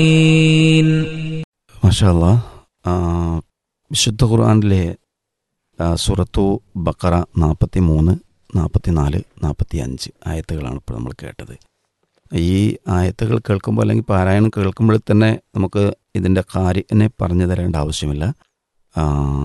മാഷാല്ല വിശുദ്ധ ഖുർആാനിലെ ആ, സൂറത്തു ബക്കറ നാൽപ്പത്തി മൂന്ന് നാൽപ്പത്തി നാല് നാൽപ്പത്തി അഞ്ച് ആയത്തുകളാണ് ഇപ്പോൾ നമ്മൾ കേട്ടത് ഈ ആയത്തുകൾ കേൾക്കുമ്പോൾ അല്ലെങ്കിൽ പാരായണം കേൾക്കുമ്പോൾ തന്നെ നമുക്ക് ഇതിൻ്റെ കാര്യനെ പറഞ്ഞു തരേണ്ട ആവശ്യമില്ല ആ,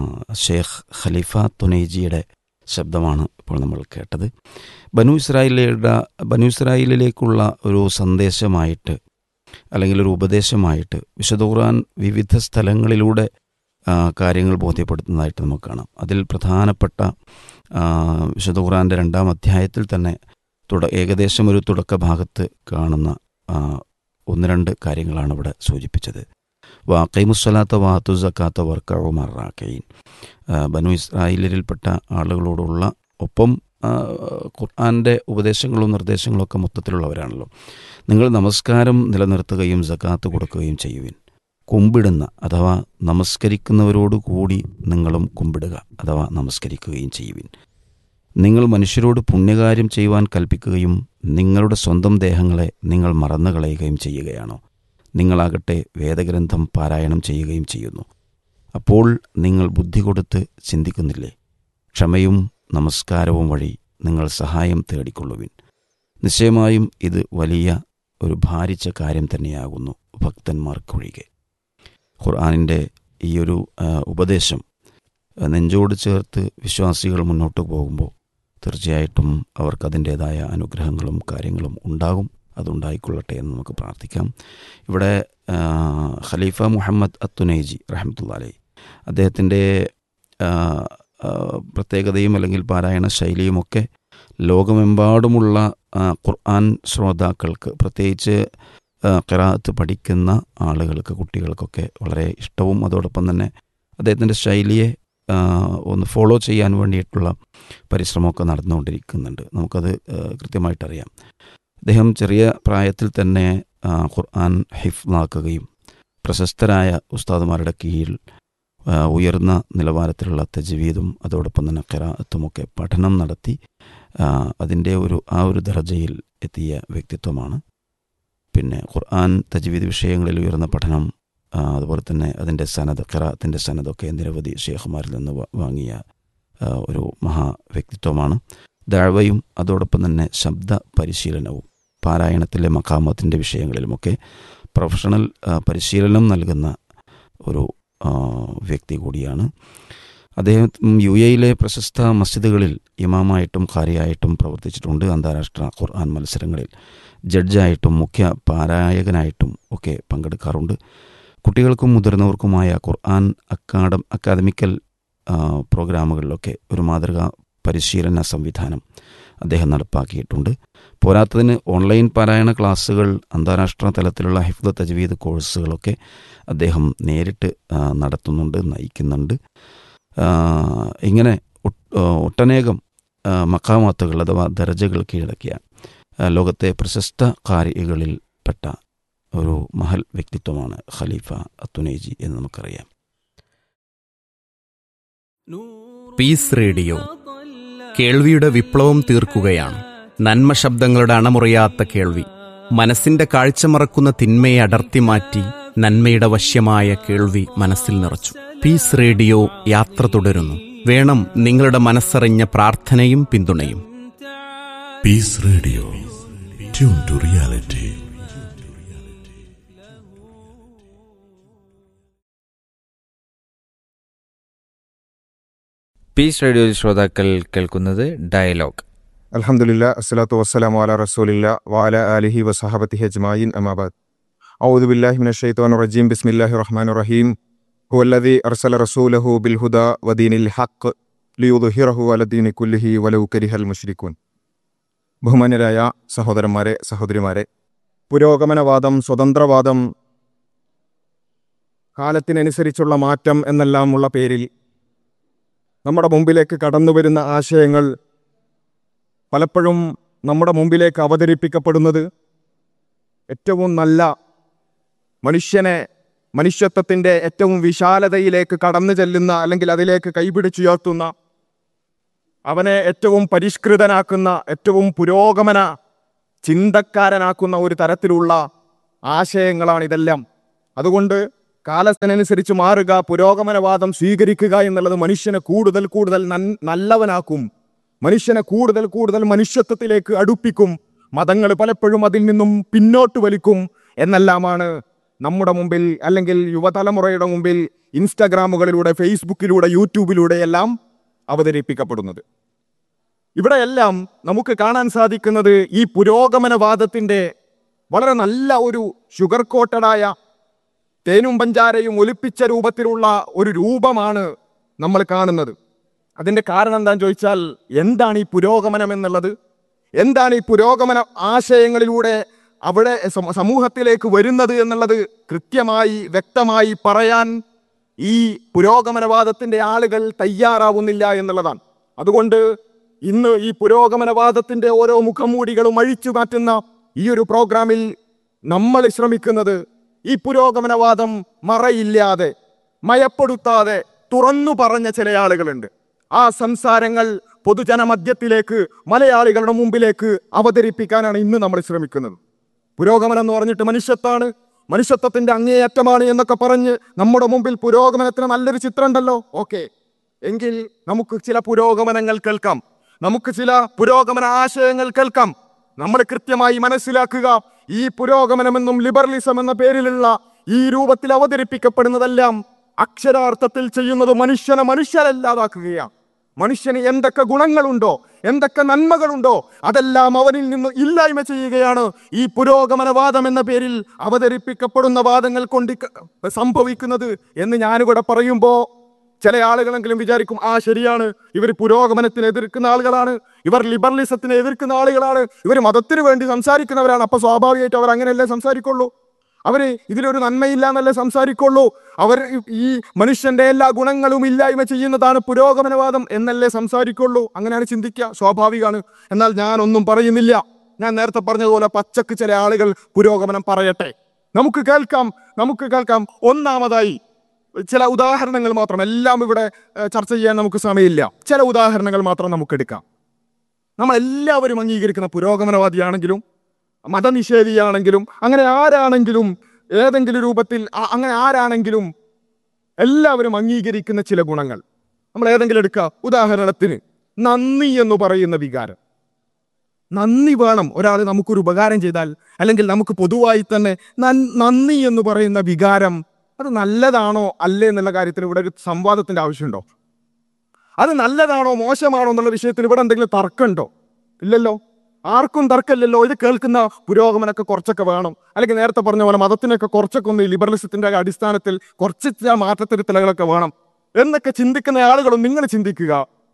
ഷേഖ് ഖലീഫ തുനൈജിയുടെ ശബ്ദമാണ് ഇപ്പോൾ നമ്മൾ കേട്ടത് ബനു ഇസ്രായേലിയുടെ ബനു ഇസ്രായേലിലേക്കുള്ള ഒരു സന്ദേശമായിട്ട് അല്ലെങ്കിൽ ഒരു ഉപദേശമായിട്ട് വിശുദ്ധ ഖുർആൻ വിവിധ സ്ഥലങ്ങളിലൂടെ ആ, കാര്യങ്ങൾ ബോധ്യപ്പെടുത്തുന്നതായിട്ട് നമുക്ക് കാണാം അതിൽ പ്രധാനപ്പെട്ട ആ, വിശുദ്ധ ഖുർആൻ്റെ രണ്ടാം അധ്യായത്തിൽ തന്നെ തുട ഏകദേശം ഒരു തുടക്ക ഭാഗത്ത് കാണുന്ന ആ, ഒന്ന് രണ്ട് കാര്യങ്ങളാണ് ഇവിടെ സൂചിപ്പിച്ചത് വാക്കൈമുസ്വലാത്ത വാത്തു സക്കാത്ത വർക്കവും മറാക്കൈൻ ബനു ഇസ്രായേലിൽപ്പെട്ട ആളുകളോടുള്ള ഒപ്പം ആ, ഖുർആൻ്റെ ഉപദേശങ്ങളും നിർദ്ദേശങ്ങളും ഒക്കെ മൊത്തത്തിലുള്ളവരാണല്ലോ നിങ്ങൾ നമസ്കാരം നിലനിർത്തുകയും സക്കാത്ത് കൊടുക്കുകയും ചെയ്യുവിൻ കുമ്പിടുന്ന അഥവാ നമസ്കരിക്കുന്നവരോട് കൂടി നിങ്ങളും കുമ്പിടുക അഥവാ നമസ്കരിക്കുകയും ചെയ്യുവിൻ നിങ്ങൾ മനുഷ്യരോട് പുണ്യകാര്യം ചെയ്യുവാൻ കൽപ്പിക്കുകയും നിങ്ങളുടെ സ്വന്തം ദേഹങ്ങളെ നിങ്ങൾ മറന്നു കളയുകയും ചെയ്യുകയാണോ നിങ്ങളാകട്ടെ വേദഗ്രന്ഥം പാരായണം ചെയ്യുകയും ചെയ്യുന്നു അപ്പോൾ നിങ്ങൾ ബുദ്ധി കൊടുത്ത് ചിന്തിക്കുന്നില്ലേ ക്ഷമയും നമസ്കാരവും വഴി നിങ്ങൾ സഹായം തേടിക്കൊള്ളുവിൻ നിശ്ചയമായും ഇത് വലിയ ഒരു ഭാരിച്ച കാര്യം തന്നെയാകുന്നു ഭക്തന്മാർക്കൊഴികെ ഖുർആാനിൻ്റെ ഈ ഒരു ആ, ഉപദേശം ആ, നെഞ്ചോട് ചേർത്ത് വിശ്വാസികൾ മുന്നോട്ട് പോകുമ്പോൾ തീർച്ചയായിട്ടും അവർക്ക് അതിൻ്റേതായ അനുഗ്രഹങ്ങളും കാര്യങ്ങളും ഉണ്ടാകും അതുണ്ടായിക്കൊള്ളട്ടെ എന്ന് നമുക്ക് പ്രാർത്ഥിക്കാം ഇവിടെ ആ, ഖലീഫ മുഹമ്മദ് അത്തുനൈജി റഹമത്തുല്ലാലി അദ്ദേഹത്തിൻ്റെ ആ, ആ, പ്രത്യേകതയും അല്ലെങ്കിൽ പാരായണ ശൈലിയുമൊക്കെ ലോകമെമ്പാടുമുള്ള ആ, ഖുർആൻ ശ്രോതാക്കൾക്ക് പ്രത്യേകിച്ച് ആ, ഖിറാഅത്ത് പഠിക്കുന്ന ആളുകൾക്ക് കുട്ടികൾക്കൊക്കെ വളരെ ഇഷ്ടവും അതോടൊപ്പം തന്നെ അദ്ദേഹത്തിൻ്റെ ശൈലിയെ ആ, ഒന്ന് ഫോളോ ചെയ്യാൻ വേണ്ടിയിട്ടുള്ള പരിശ്രമമൊക്കെ നടന്നുകൊണ്ടിരിക്കുന്നുണ്ട് നമുക്കത് ആ, കൃത്യമായിട്ടറിയാം അദ്ദേഹം ചെറിയ പ്രായത്തിൽ തന്നെ ആ, ഖുർആൻ ഹിഫ്ലാക്കുകയും പ്രശസ്തരായ ഉസ്താദുമാരുടെ കീഴിൽ ആ, ഉയർന്ന നിലവാരത്തിലുള്ള തജ്വീദും അതോടൊപ്പം തന്നെ ഖിറാഅത്തുമൊക്കെ പഠനം നടത്തി ആ, അതിൻ്റെ ഒരു ആ ഒരു ദർജയിൽ എത്തിയ വ്യക്തിത്വമാണ് പിന്നെ ഖുർആൻ തജ്വീദ് വിഷയങ്ങളിൽ ഉയർന്ന പഠനം ആ, അതുപോലെ തന്നെ അതിൻ്റെ സനദ് ഖിറാത്തിൻ്റെ സനദൊക്കെ നിരവധി ഷേഖുമാരിൽ നിന്ന് വാ- വാങ്ങിയ ആ, ഒരു മഹാ വ്യക്തിത്വമാണ് ദഴവയും അതോടൊപ്പം തന്നെ ശബ്ദ പരിശീലനവും പാരായണത്തിലെ മക്കാമത്തിൻ്റെ വിഷയങ്ങളിലുമൊക്കെ പ്രൊഫഷണൽ ആ, പരിശീലനം നൽകുന്ന ഒരു ആ, വ്യക്തി കൂടിയാണ് അദ്ദേഹം യു എയിലെ പ്രശസ്ത മസ്ജിദുകളിൽ ഇമാമായിട്ടും ഖാരിയായിട്ടും പ്രവർത്തിച്ചിട്ടുണ്ട് അന്താരാഷ്ട്ര ഖുർആൻ മത്സരങ്ങളിൽ ജഡ്ജായിട്ടും മുഖ്യ പാരായകനായിട്ടും ഒക്കെ പങ്കെടുക്കാറുണ്ട് കുട്ടികൾക്കും മുതിർന്നവർക്കുമായ ഖുർആൻ അക്കാഡം അക്കാദമിക്കൽ ആ, പ്രോഗ്രാമുകളിലൊക്കെ ഒരു മാതൃകാ പരിശീലന സംവിധാനം അദ്ദേഹം നടപ്പാക്കിയിട്ടുണ്ട് പോരാത്തതിന് ഓൺലൈൻ പാരായണ ക്ലാസ്സുകൾ അന്താരാഷ്ട്ര തലത്തിലുള്ള ഹിഫ്ദ തജ്വീദ് കോഴ്സുകളൊക്കെ അദ്ദേഹം നേരിട്ട് ആ, നടത്തുന്നുണ്ട് നയിക്കുന്നുണ്ട് ആ, ഇങ്ങനെ ഒട്ട്- ആ, ഒട്ടനേകം ആ, മക്കാമാത്തുകൾ അഥവാ ദർജകൾ കീഴടക്കിയ ആ, ലോകത്തെ പ്രശസ്ത കാരികളിൽ പെട്ട ഒരു മഹൽ വ്യക്തിത്വമാണ് ഖലീഫ അത്തുനേജി എന്ന് നമുക്കറിയാം പീസ് റേഡിയോ കേൾവിയുടെ വിപ്ലവം തീർക്കുകയാണ് നന്മ ശബ്ദങ്ങളുടെ അണമുറിയാത്ത കേൾവി മനസ്സിന്റെ കാഴ്ച മറക്കുന്ന തിന്മയെ അടർത്തി മാറ്റി നന്മയുടെ വശ്യമായ കേൾവി മനസ്സിൽ നിറച്ചു പീസ് റേഡിയോ യാത്ര തുടരുന്നു വേണം നിങ്ങളുടെ മനസ്സറിഞ്ഞ പ്രാർത്ഥനയും പിന്തുണയും Peace Radio. Tune to reality. Peace റേഡിയോയിൽ ശ്രോതാക്കൾ കേൾക്കുന്നത് ഡയലോഗ് അൽഹംദുലില്ല അസ്സലാത്തു വസ്സലാമു അല റസൂലില്ല വാല അലിഹി വസഹബത്തി ഹജ്മായിൻ അമാബാദ് ഔദു ബില്ലാഹി മിനശ് ശൈത്വാനിർ റജീം ബിസ്മില്ലാഹിർ റഹ്മാനിർ റഹീം ഹുവല്ലദി അർസല റസൂലഹു ബിൽ ഹുദ വദീനിൽ ഹഖ് ലിയുദ്ഹിറഹു അലദീനി കുല്ലിഹി വലൗ കരിഹൽ മുശ്രിക്കൂൻ ബഹുമാന്യരായ സഹോദരന്മാരെ സഹോദരിമാരെ പുരോഗമനവാദം സ്വതന്ത്രവാദം കാലത്തിനനുസരിച്ചുള്ള മാറ്റം എന്നെല്ലാമുള്ള പേരിൽ നമ്മുടെ മുമ്പിലേക്ക് കടന്നു വരുന്ന ആശയങ്ങൾ പലപ്പോഴും നമ്മുടെ മുമ്പിലേക്ക് അവതരിപ്പിക്കപ്പെടുന്നത് ഏറ്റവും നല്ല മനുഷ്യനെ മനുഷ്യത്വത്തിൻ്റെ ഏറ്റവും വിശാലതയിലേക്ക് കടന്നു ചെല്ലുന്ന അല്ലെങ്കിൽ അതിലേക്ക് കൈപിടിച്ചുയർത്തുന്ന അവനെ ഏറ്റവും പരിഷ്കൃതനാക്കുന്ന ഏറ്റവും പുരോഗമന ചിന്തക്കാരനാക്കുന്ന ഒരു തരത്തിലുള്ള ആശയങ്ങളാണ് ഇതെല്ലാം അതുകൊണ്ട് കാലത്തിനനുസരിച്ച് മാറുക പുരോഗമനവാദം സ്വീകരിക്കുക എന്നുള്ളത് മനുഷ്യനെ കൂടുതൽ കൂടുതൽ നൻ- നല്ലവനാക്കും മനുഷ്യനെ കൂടുതൽ കൂടുതൽ മനുഷ്യത്വത്തിലേക്ക് അടുപ്പിക്കും മതങ്ങൾ പലപ്പോഴും അതിൽ നിന്നും പിന്നോട്ട് വലിക്കും എന്നെല്ലാമാണ് നമ്മുടെ മുമ്പിൽ അല്ലെങ്കിൽ യുവതലമുറയുടെ മുമ്പിൽ ഇൻസ്റ്റാഗ്രാമുകളിലൂടെ ഫേസ്ബുക്കിലൂടെ യൂട്യൂബിലൂടെ എല്ലാം അവതരിപ്പിക്കപ്പെടുന്നത് ഇവിടെയെല്ലാം നമുക്ക് കാണാൻ സാധിക്കുന്നത് ഈ പുരോഗമനവാദത്തിന്റെ വളരെ നല്ല ഒരു ഷുഗർ കോട്ടഡായ തേനും പഞ്ചാരയും ഒലിപ്പിച്ച രൂപത്തിലുള്ള ഒരു രൂപമാണ് നമ്മൾ കാണുന്നത് അതിന്റെ കാരണം എന്താണെന്ന് ചോദിച്ചാൽ എന്താണ് ഈ പുരോഗമനം എന്നുള്ളത് എന്താണ് ഈ പുരോഗമന ആശയങ്ങളിലൂടെ അവിടെ സമ- സമൂഹത്തിലേക്ക് വരുന്നത് എന്നുള്ളത് കൃത്യമായി വ്യക്തമായി പറയാൻ ഈ പുരോഗമനവാദത്തിന്റെ ആളുകൾ തയ്യാറാവുന്നില്ല എന്നുള്ളതാണ് അതുകൊണ്ട് ഇന്ന് ഈ പുരോഗമനവാദത്തിന്റെ ഓരോ മുഖംമൂടികളും അഴിച്ചു മാറ്റുന്ന ഈ ഒരു പ്രോഗ്രാമിൽ നമ്മൾ ശ്രമിക്കുന്നത് ഈ പുരോഗമനവാദം മറയില്ലാതെ മയപ്പെടുത്താതെ തുറന്നു പറഞ്ഞ ചില ആളുകളുണ്ട് ആ സംസാരങ്ങൾ പൊതുജനമധ്യത്തിലേക്ക് മലയാളികളുടെ മുമ്പിലേക്ക് അവതരിപ്പിക്കാനാണ് ഇന്ന് നമ്മൾ ശ്രമിക്കുന്നത് പുരോഗമനം എന്ന് പറഞ്ഞിട്ട് മനുഷ്യത്വമാണ് മനുഷ്യത്വത്തിന്റെ അങ്ങേയറ്റമാണ് എന്നൊക്കെ പറഞ്ഞ് നമ്മുടെ മുമ്പിൽ പുരോഗമനത്തിന് നല്ലൊരു ചിത്രം ഉണ്ടല്ലോ ഓക്കെ എങ്കിൽ നമുക്ക് ചില പുരോഗമനങ്ങൾ കേൾക്കാം നമുക്ക് ചില പുരോഗമന ആശയങ്ങൾ കേൾക്കാം നമ്മൾ കൃത്യമായി മനസ്സിലാക്കുക ഈ പുരോഗമനമെന്നും ലിബറലിസം എന്ന പേരിലുള്ള ഈ രൂപത്തിൽ അവതരിപ്പിക്കപ്പെടുന്നതെല്ലാം അക്ഷരാർത്ഥത്തിൽ ചെയ്യുന്നത് മനുഷ്യനെ മനുഷ്യരല്ലാതാക്കുകയാണ് മനുഷ്യന് എന്തൊക്കെ ഗുണങ്ങളുണ്ടോ എന്തൊക്കെ നന്മകളുണ്ടോ അതെല്ലാം അവനിൽ നിന്ന് ഇല്ലായ്മ ചെയ്യുകയാണ് ഈ പുരോഗമനവാദം എന്ന പേരിൽ അവതരിപ്പിക്കപ്പെടുന്ന വാദങ്ങൾ കൊണ്ട് ഇക്ക- സംഭവിക്കുന്നത് എന്ന് ഞാനിവിടെ പറയുമ്പോ ചില ആളുകളെങ്കിലും വിചാരിക്കും ആ ശരിയാണ് ഇവർ പുരോഗമനത്തിനെ എതിർക്കുന്ന ആളുകളാണ് ഇവർ ലിബറലിസത്തിനെ എതിർക്കുന്ന ആളുകളാണ് ഇവർ മതത്തിന് വേണ്ടി സംസാരിക്കുന്നവരാണ് അപ്പൊ സ്വാഭാവികമായിട്ട് അവർ അങ്ങനെയല്ലേ സംസാരിക്കുള്ളൂ അവര് ഇതിലൊരു നന്മയില്ല എന്നല്ലേ സംസാരിക്കുള്ളൂ അവർ ഈ- ഈ മനുഷ്യന്റെ എല്ലാ ഗുണങ്ങളും ഇല്ലായ്മ ചെയ്യുന്നതാണ് പുരോഗമനവാദം എന്നല്ലേ സംസാരിക്കുള്ളൂ അങ്ങനെയാണ് ചിന്തിക്കുക സ്വാഭാവികമാണ് എന്നാൽ ഞാൻ ഒന്നും പറയുന്നില്ല ഞാൻ നേരത്തെ പറഞ്ഞതുപോലെ പച്ചക്ക് ചില ആളുകൾ പുരോഗമനം പറയട്ടെ നമുക്ക് കേൾക്കാം നമുക്ക് കേൾക്കാം ഒന്നാമതായി ചില ഉദാഹരണങ്ങൾ മാത്രം എല്ലാം ഇവിടെ ഏഹ്, ചർച്ച ചെയ്യാൻ നമുക്ക് സമയമില്ല ചില ഉദാഹരണങ്ങൾ മാത്രം നമുക്ക് എടുക്കാം നമ്മൾ എല്ലാവരും അംഗീകരിക്കുന്ന പുരോഗമനവാദിയാണെങ്കിലും മതനിഷേധിയാണെങ്കിലും അങ്ങനെ ആരാണെങ്കിലും ഏതെങ്കിലും രൂപത്തിൽ ആ- അങ്ങനെ ആരാണെങ്കിലും എല്ലാവരും അംഗീകരിക്കുന്ന ചില ഗുണങ്ങൾ നമ്മൾ ഏതെങ്കിലും എടുക്കുക ഉദാഹരണത്തിന് നന്ദി എന്ന് പറയുന്ന വികാരം നന്ദി വേണം ഒരാൾ നമുക്കൊരു ഉപകാരം ചെയ്താൽ അല്ലെങ്കിൽ നമുക്ക് പൊതുവായി തന്നെ നൻ- നന്ദി എന്ന് പറയുന്ന വികാരം അത് നല്ലതാണോ അല്ലേ എന്നുള്ള കാര്യത്തിൽ ഇവിടെ ഒരു സംവാദത്തിന്റെ ആവശ്യമുണ്ടോ അത് നല്ലതാണോ മോശമാണോ എന്നുള്ള വിഷയത്തിൽ ഇവിടെ എന്തെങ്കിലും തർക്കമുണ്ടോ ഇല്ലല്ലോ ആർക്കും തർക്കമില്ലല്ലോ ഇത് കേൾക്കുന്ന പുരോഗമനമൊക്കെ കുറച്ചൊക്കെ വേണം അല്ലെങ്കിൽ നേരത്തെ പറഞ്ഞ പോലെ മതത്തിനൊക്കെ കുറച്ചൊക്കെ ഒന്ന് ഈ ലിബറലിസത്തിന്റെ അടിസ്ഥാനത്തിൽ കുറച്ച് ചില മാറ്റത്തിരുത്തലുകളൊക്കെ വേണം എന്നൊക്കെ ചിന്തിക്കുന്ന ആളുകളും നിങ്ങൾ ചിന്തിക്കുക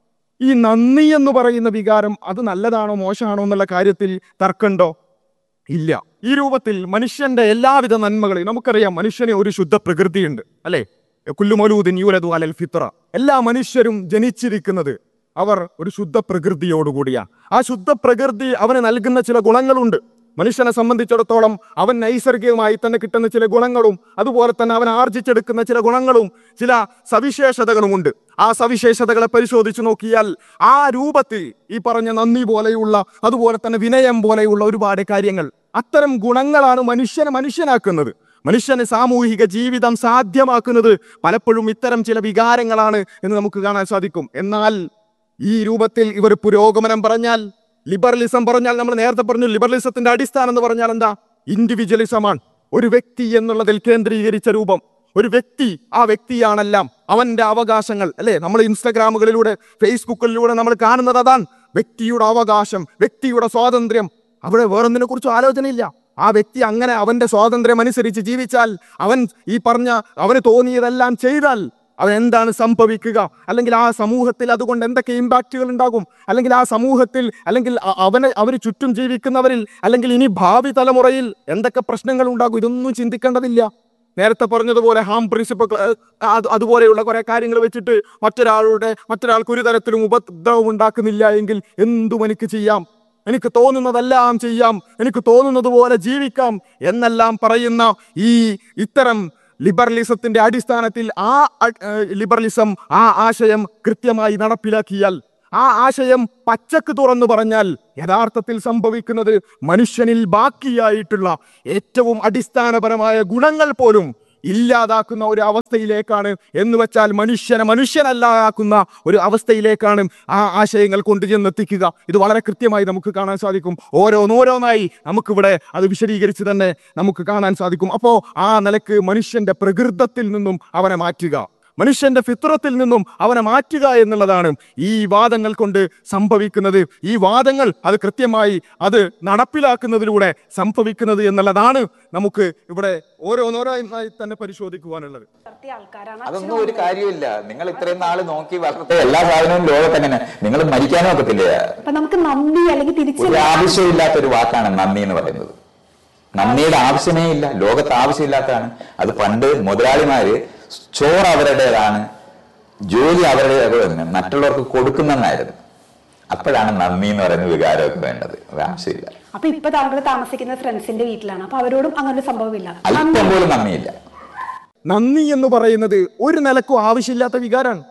ഈ നന്ദി എന്ന് പറയുന്ന വികാരം അത് നല്ലതാണോ മോശമാണോ എന്നുള്ള കാര്യത്തിൽ തർക്കമുണ്ടോ ഇല്ല ഈ രൂപത്തിൽ മനുഷ്യന്റെ എല്ലാവിധ നന്മകളെയും നമുക്കറിയാം മനുഷ്യന് ഒരു ശുദ്ധ പ്രകൃതിയുണ്ട് അല്ലെ കുല്ലുമൊലൂദിൻ യൂലതു അലൽ ഫിത്ര എല്ലാ മനുഷ്യരും ജനിച്ചിരിക്കുന്നത് അവർ ഒരു ശുദ്ധ പ്രകൃതിയോടുകൂടിയാണ് ആ ശുദ്ധ പ്രകൃതി അവന് നൽകുന്ന ചില ഗുണങ്ങളുണ്ട് മനുഷ്യനെ സംബന്ധിച്ചിടത്തോളം അവൻ നൈസർഗികമായി തന്നെ കിട്ടുന്ന ചില ഗുണങ്ങളും അതുപോലെ തന്നെ അവൻ ആർജിച്ചെടുക്കുന്ന ചില ഗുണങ്ങളും ചില സവിശേഷതകളുമുണ്ട് ആ സവിശേഷതകളെ പരിശോധിച്ചു നോക്കിയാൽ ആ രൂപത്തിൽ ഈ പറഞ്ഞ നന്ദി പോലെയുള്ള അതുപോലെ തന്നെ വിനയം പോലെയുള്ള ഒരുപാട് കാര്യങ്ങൾ അത്തരം ഗുണങ്ങളാണ് മനുഷ്യനെ മനുഷ്യനാക്കുന്നത് മനുഷ്യന് സാമൂഹിക ജീവിതം സാധ്യമാക്കുന്നത് പലപ്പോഴും ഇത്തരം ചില വികാരങ്ങളാണ് എന്ന് നമുക്ക് കാണാൻ സാധിക്കും എന്നാൽ ഈ രൂപത്തിൽ ഇവർ പുരോഗമനം പറഞ്ഞാൽ ലിബറലിസം പറഞ്ഞാൽ നമ്മൾ നേരത്തെ പറഞ്ഞു ലിബറലിസത്തിന്റെ അടിസ്ഥാനം എന്ന് പറഞ്ഞാൽ എന്താ ഇൻഡിവിജ്വലിസമാണ് ഒരു വ്യക്തി എന്നുള്ളതിൽ കേന്ദ്രീകരിച്ച രൂപം ഒരു വ്യക്തി ആ വ്യക്തിയാണെല്ലാം അവന്റെ അവകാശങ്ങൾ അല്ലെ നമ്മൾ ഇൻസ്റ്റഗ്രാമുകളിലൂടെ ഫേസ്ബുക്കിലൂടെ നമ്മൾ കാണുന്നത് അതാണ് വ്യക്തിയുടെ അവകാശം വ്യക്തിയുടെ സ്വാതന്ത്ര്യം അവിടെ വേറൊന്നിനെ കുറിച്ച് ആലോചനയില്ല ആ വ്യക്തി അങ്ങനെ അവന്റെ സ്വാതന്ത്ര്യം അനുസരിച്ച് ജീവിച്ചാൽ അവൻ ഈ പറഞ്ഞ അവന് തോന്നിയതെല്ലാം ചെയ്താൽ അവൻ എന്താണ് സംഭവിക്കുക അല്ലെങ്കിൽ ആ സമൂഹത്തിൽ അതുകൊണ്ട് എന്തൊക്കെ ഇമ്പാക്റ്റുകൾ ഉണ്ടാകും അല്ലെങ്കിൽ ആ സമൂഹത്തിൽ അല്ലെങ്കിൽ അ- അവനെ അവർ ചുറ്റും ജീവിക്കുന്നവരിൽ അല്ലെങ്കിൽ ഇനി ഭാവി തലമുറയിൽ എന്തൊക്കെ പ്രശ്നങ്ങൾ ഉണ്ടാകും ഇതൊന്നും ചിന്തിക്കേണ്ടതില്ല നേരത്തെ പറഞ്ഞതുപോലെ ഹാം പ്രിൻസിപ്പൽ അതുപോലെയുള്ള കുറെ കാര്യങ്ങൾ വെച്ചിട്ട് മറ്റൊരാളുടെ മറ്റൊരാൾക്ക് ഒരു തരത്തിലും ഉപദ്രവം ഉണ്ടാക്കുന്നില്ല എങ്കിൽ എന്തും എനിക്ക് ചെയ്യാം എനിക്ക് തോന്നുന്നതെല്ലാം ചെയ്യാം എനിക്ക് തോന്നുന്നത് പോലെ ജീവിക്കാം എന്നെല്ലാം പറയുന്ന ഈ ഇത്തരം ലിബറലിസത്തിന്റെ അടിസ്ഥാനത്തിൽ ആ അ- ഏഹ് ലിബറലിസം ആ ആശയം കൃത്യമായി നടപ്പിലാക്കിയാൽ ആ ആശയം പച്ചക്ക് തുറന്നു പറഞ്ഞാൽ യഥാർത്ഥത്തിൽ സംഭവിക്കുന്നത് മനുഷ്യനിൽ ബാക്കിയായിട്ടുള്ള ഏറ്റവും അടിസ്ഥാനപരമായ ഗുണങ്ങൾ പോലും ഇല്ലാതാക്കുന്ന ഒരു അവസ്ഥയിലേക്കാണ് എന്ന് വെച്ചാൽ മനുഷ്യനെ മനുഷ്യനല്ലാതാക്കുന്ന ഒരു അവസ്ഥയിലേക്കാണ് ആ ആശയങ്ങൾ കൊണ്ടുചെന്നെത്തിക്കുക ഇത് വളരെ കൃത്യമായി നമുക്ക് കാണാൻ സാധിക്കും ഓരോന്നോരോന്നായി നമുക്കിവിടെ അത് വിശദീകരിച്ച് തന്നെ നമുക്ക് കാണാൻ സാധിക്കും അപ്പോൾ ആ നിലക്ക് മനുഷ്യന്റെ പ്രകൃതത്തിൽ നിന്നും അവനെ മാറ്റുക മനുഷ്യന്റെ ഫിത്രത്തിൽ നിന്നും അവനെ മാറ്റുക എന്നുള്ളതാണ് ഈ വാദങ്ങൾ കൊണ്ട് സംഭവിക്കുന്നത് ഈ വാദങ്ങൾ അത് കൃത്യമായി അത് നടപ്പിലാക്കുന്നതിലൂടെ സംഭവിക്കുന്നത് എന്നുള്ളതാണ് നമുക്ക് ഇവിടെ ഓരോന്നോരോന്നായി തന്നെ പരിശോധിക്കുവാനുള്ളത് വളർത്തിയ ആൾക്കാരാണ് അതൊന്നും ഒരു കാര്യമില്ല നിങ്ങൾ ഇത്രയും നാള് നോക്കി വളർത്തിയ എല്ലാ സാധനവും ലോകത്ത് അങ്ങനെ നിങ്ങൾ മരിക്കാനും ഒക്കത്തില്ല അപ്പൊ നമുക്ക് നന്ദി അല്ലെങ്കിൽ തിരിച്ച് ഒരു ആവശ്യമില്ലാത്ത ഒരു വാക്കാണ് നന്ദി എന്ന് പറയുന്നത് നന്ദിയുടെ ആവശ്യമേ ഇല്ല ലോകത്ത് ആവശ്യമില്ലാത്തതാണ് അത് പണ്ട് മുതലാളിമാര് ചോറ് അവരുടേതാണ് ജോലി അവരുടെ മറ്റുള്ളവർക്ക് കൊടുക്കുന്നെന്നായിരുന്നു അപ്പോഴാണ് നന്ദി എന്ന് പറയുന്ന വികാരമൊക്കെ വേണ്ടത് അത് ആവശ്യമില്ല അപ്പൊ ഇപ്പൊ താങ്കൾ താമസിക്കുന്ന ഫ്രണ്ട്സിന്റെ വീട്ടിലാണ് അപ്പൊ അവരോടും അങ്ങനെ ഒരു സംഭവമില്ല അല്പം പോലും നന്ദിയില്ല നന്ദി എന്ന് പറയുന്നത് ഒരു നിലക്കും ആവശ്യമില്ലാത്ത വികാരമാണ്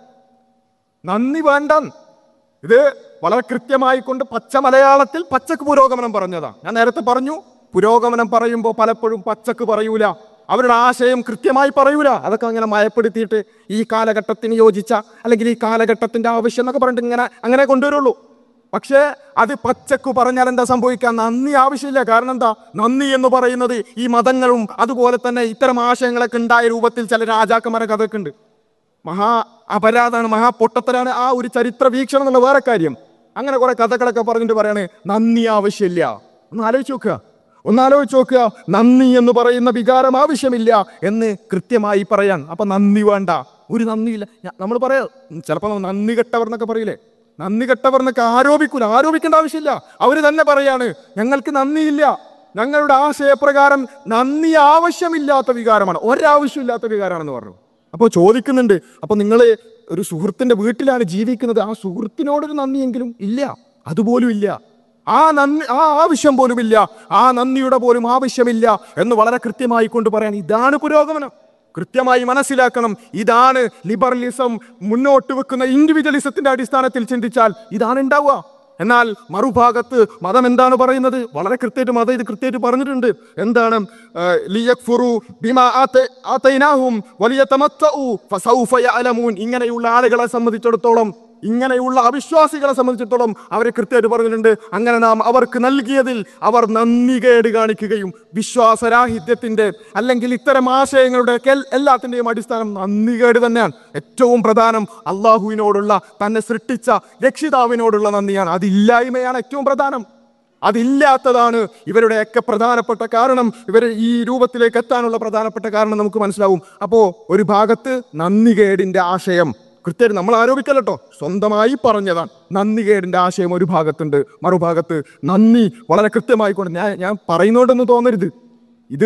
നന്ദി വേണ്ട ഇത് വളരെ കൃത്യമായി കൊണ്ട് പച്ച മലയാളത്തിൽ പച്ചക്ക് പുരോഗമനം പറഞ്ഞതാ ഞാൻ നേരത്തെ പറഞ്ഞു പുരോഗമനം പറയുമ്പോൾ പലപ്പോഴും പച്ചക്ക് പറയൂല അവരുടെ ആശയം കൃത്യമായി പറയൂല അതൊക്കെ അങ്ങനെ മയപ്പെടുത്തിയിട്ട് ഈ കാലഘട്ടത്തിന് യോജിച്ച അല്ലെങ്കിൽ ഈ കാലഘട്ടത്തിന്റെ ആവശ്യം എന്നൊക്കെ പറഞ്ഞിട്ട് ഇങ്ങനെ അങ്ങനെ കൊണ്ടുവരുള്ളൂ പക്ഷേ അത് പച്ചക്ക് പറഞ്ഞാൽ എന്താ സംഭവിക്കുക നന്ദി ആവശ്യമില്ല കാരണം എന്താ നന്ദി എന്ന് പറയുന്നത് ഈ മതങ്ങളും അതുപോലെ തന്നെ ഇത്തരം ആശയങ്ങളൊക്കെ ഉണ്ടായ രൂപത്തിൽ ചില രാജാക്കന്മാരൊക്കെ അതൊക്കെ ഉണ്ട് മഹാ അപരാധാണ് മഹാ പൊട്ടത്തരാണ് ആ ഒരു ചരിത്ര വീക്ഷണം എന്നുള്ള വേറെ കാര്യം അങ്ങനെ കുറെ കഥകളൊക്കെ പറഞ്ഞിട്ട് പറയാണ് നന്ദി ആവശ്യമില്ല ഒന്ന് ആലോചിച്ച് നോക്കുക ഒന്ന് ആലോചിച്ച് നോക്കുക നന്ദി എന്ന് പറയുന്ന വികാരം ആവശ്യമില്ല എന്ന് കൃത്യമായി പറയാൻ അപ്പൊ നന്ദി വേണ്ട ഒരു നന്ദിയില്ല നമ്മൾ പറയാ ചിലപ്പോൾ നന്ദി കെട്ടവർ എന്നൊക്കെ പറയില്ലേ നന്ദി കെട്ടവർ എന്നൊക്കെ ആരോപിക്കൂല ആരോപിക്കേണ്ട ആവശ്യമില്ല അവര് തന്നെ പറയാണ് ഞങ്ങൾക്ക് നന്ദിയില്ല ഞങ്ങളുടെ ആശയപ്രകാരം നന്ദി ആവശ്യമില്ലാത്ത വികാരമാണ് ഒരാവശ്യമില്ലാത്ത വികാരമാണെന്ന് പറഞ്ഞു അപ്പോൾ ചോദിക്കുന്നുണ്ട് അപ്പോൾ നിങ്ങൾ ഒരു സുഹൃത്തിന്റെ വീട്ടിലാണ് ജീവിക്കുന്നത് ആ സുഹൃത്തിനോടൊരു നന്ദിയെങ്കിലും ഇല്ല അതുപോലും ഇല്ല ആ നന്ദി ആ ആവശ്യം പോലും ഇല്ല ആ നന്ദിയുടെ പോലും ആവശ്യമില്ല എന്ന് വളരെ കൃത്യമായി കൊണ്ട് പറയാൻ ഇതാണ് പുരോഗമനം കൃത്യമായി മനസ്സിലാക്കണം ഇതാണ് ലിബറലിസം മുന്നോട്ട് വെക്കുന്ന ഇൻഡിവിജ്വലിസത്തിന്റെ അടിസ്ഥാനത്തിൽ ചിന്തിച്ചാൽ ഇതാണ് ഉണ്ടാവുക എന്നാൽ മറുഭാഗത്ത് മതം എന്താണ് പറയുന്നത് വളരെ കൃത്യമായിട്ട് മതം ഇത് കൃത്യമായിട്ട് പറഞ്ഞിട്ടുണ്ട് എന്താണ് ആ, ലിയക്ഫുറു ബിമാ ആത- ആതൈനാഹും വലിയതമത്തഉ ഫസൗഫ യഅലമൂൻ ഇങ്ങനെയുള്ള ആളുകളെ സംബന്ധിച്ചിടത്തോളം ഇങ്ങനെയുള്ള അവിശ്വാസികളെ സംബന്ധിച്ചിടത്തോളം അവരെ കൃത്യമായിട്ട് പറഞ്ഞിട്ടുണ്ട് അങ്ങനെ നാം അവർക്ക് നൽകിയതിൽ അവർ നന്ദികേട് കാണിക്കുകയും വിശ്വാസരാഹിത്യത്തിന്റെ അല്ലെങ്കിൽ ഇത്തരം ആശയങ്ങളുടെ ഒക്കെ എൽ- എല്ലാത്തിന്റെയും അടിസ്ഥാനം നന്ദികേട് തന്നെയാണ് ഏറ്റവും പ്രധാനം അള്ളാഹുവിനോടുള്ള തന്നെ സൃഷ്ടിച്ച രക്ഷിതാവിനോടുള്ള നന്ദിയാണ് അതില്ലായ്മയാണ് ഏറ്റവും പ്രധാനം അതില്ലാത്തതാണ് ഇവരുടെയൊക്കെ പ്രധാനപ്പെട്ട കാരണം ഇവർ ഈ രൂപത്തിലേക്ക് എത്താനുള്ള പ്രധാനപ്പെട്ട കാരണം നമുക്ക് മനസ്സിലാവും അപ്പോൾ ഒരു ഭാഗത്ത് നന്ദികേടിന്റെ ആശയം കൃത്യമായിട്ട് നമ്മൾ ആരോപിക്കല്ലോ സ്വന്തമായി പറഞ്ഞതാണ് നന്ദികേടിന്റെ ആശയം ഒരു ഭാഗത്തുണ്ട് മറുഭാഗത്ത് നന്ദി വളരെ കൃത്യമായി കൊണ്ട് ഞാൻ ഞാൻ പറയുന്നോണ്ടെന്ന് തോന്നരുത് ഇത്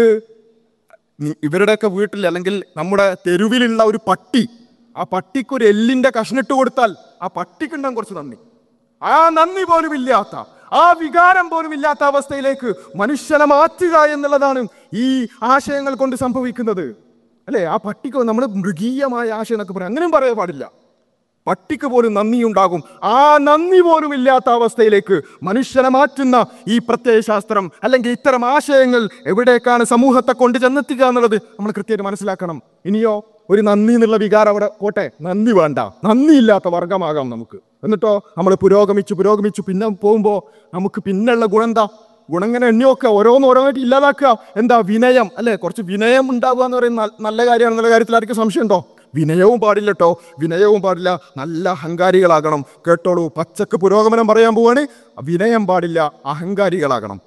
നി- ഇവരുടെയൊക്കെ വീട്ടിൽ അല്ലെങ്കിൽ നമ്മുടെ തെരുവിലുള്ള ഒരു പട്ടി ആ പട്ടിക്ക് ഒരു എല്ലിന്റെ കഷ്ണിട്ട് കൊടുത്താൽ ആ പട്ടിക്കുണ്ടാകും കുറച്ച് നന്ദി ആ നന്ദി പോലും ഇല്ലാത്ത ആ വികാരം പോലും ഇല്ലാത്ത അവസ്ഥയിലേക്ക് മനുഷ്യനെ മാറ്റുക എന്നുള്ളതാണ് ഈ ആശയങ്ങൾ കൊണ്ട് സംഭവിക്കുന്നത് അല്ലെ ആ പട്ടിക്ക് നമ്മൾ മൃഗീയമായ ആശയം എന്നൊക്കെ പറയാം അങ്ങനെയും പറയാൻ പാടില്ല പട്ടിക്ക് പോലും നന്ദിയുണ്ടാകും ആ നന്ദി പോലും ഇല്ലാത്ത അവസ്ഥയിലേക്ക് മനുഷ്യനെ മാറ്റുന്ന ഈ പ്രത്യയശാസ്ത്രം അല്ലെങ്കിൽ ഇത്തരം ആശയങ്ങൾ എവിടേക്കാണ് സമൂഹത്തെ കൊണ്ട് ചെന്നെത്തുക എന്നുള്ളത് നമ്മൾ കൃത്യമായിട്ട് മനസ്സിലാക്കണം ഇനിയോ ഒരു നന്ദി എന്നുള്ള വികാരം അവിടെ പോട്ടെ നന്ദി വേണ്ട നന്ദിയില്ലാത്ത വർഗമാകാം നമുക്ക് എന്നിട്ടോ നമ്മൾ പുരോഗമിച്ചു പുരോഗമിച്ചു പിന്നെ പോകുമ്പോൾ നമുക്ക് പിന്നെയുള്ള ഗുണം എന്താ ഗുണം ഇങ്ങനെ എണ്ണി നോക്കുക ഓരോന്ന് ഓരോന്നായിട്ട് ഇല്ലാതാക്കുക എന്താ വിനയം അല്ലെ കുറച്ച് വിനയം ഉണ്ടാവുക എന്ന് പറയുന്ന നല്ല- നല്ല കാര്യമാണെന്നുള്ള കാര്യത്തിൽ ആർക്കും സംശയമുണ്ടോ വിനയവും പാടില്ല കേട്ടോ വിനയവും പാടില്ല നല്ല അഹങ്കാരികളാകണം കേട്ടോളൂ പച്ചക്ക് പുരോഗമനം പറയാൻ പോവാണ് വിനയം പാടില്ല അഹങ്കാരികളാകണം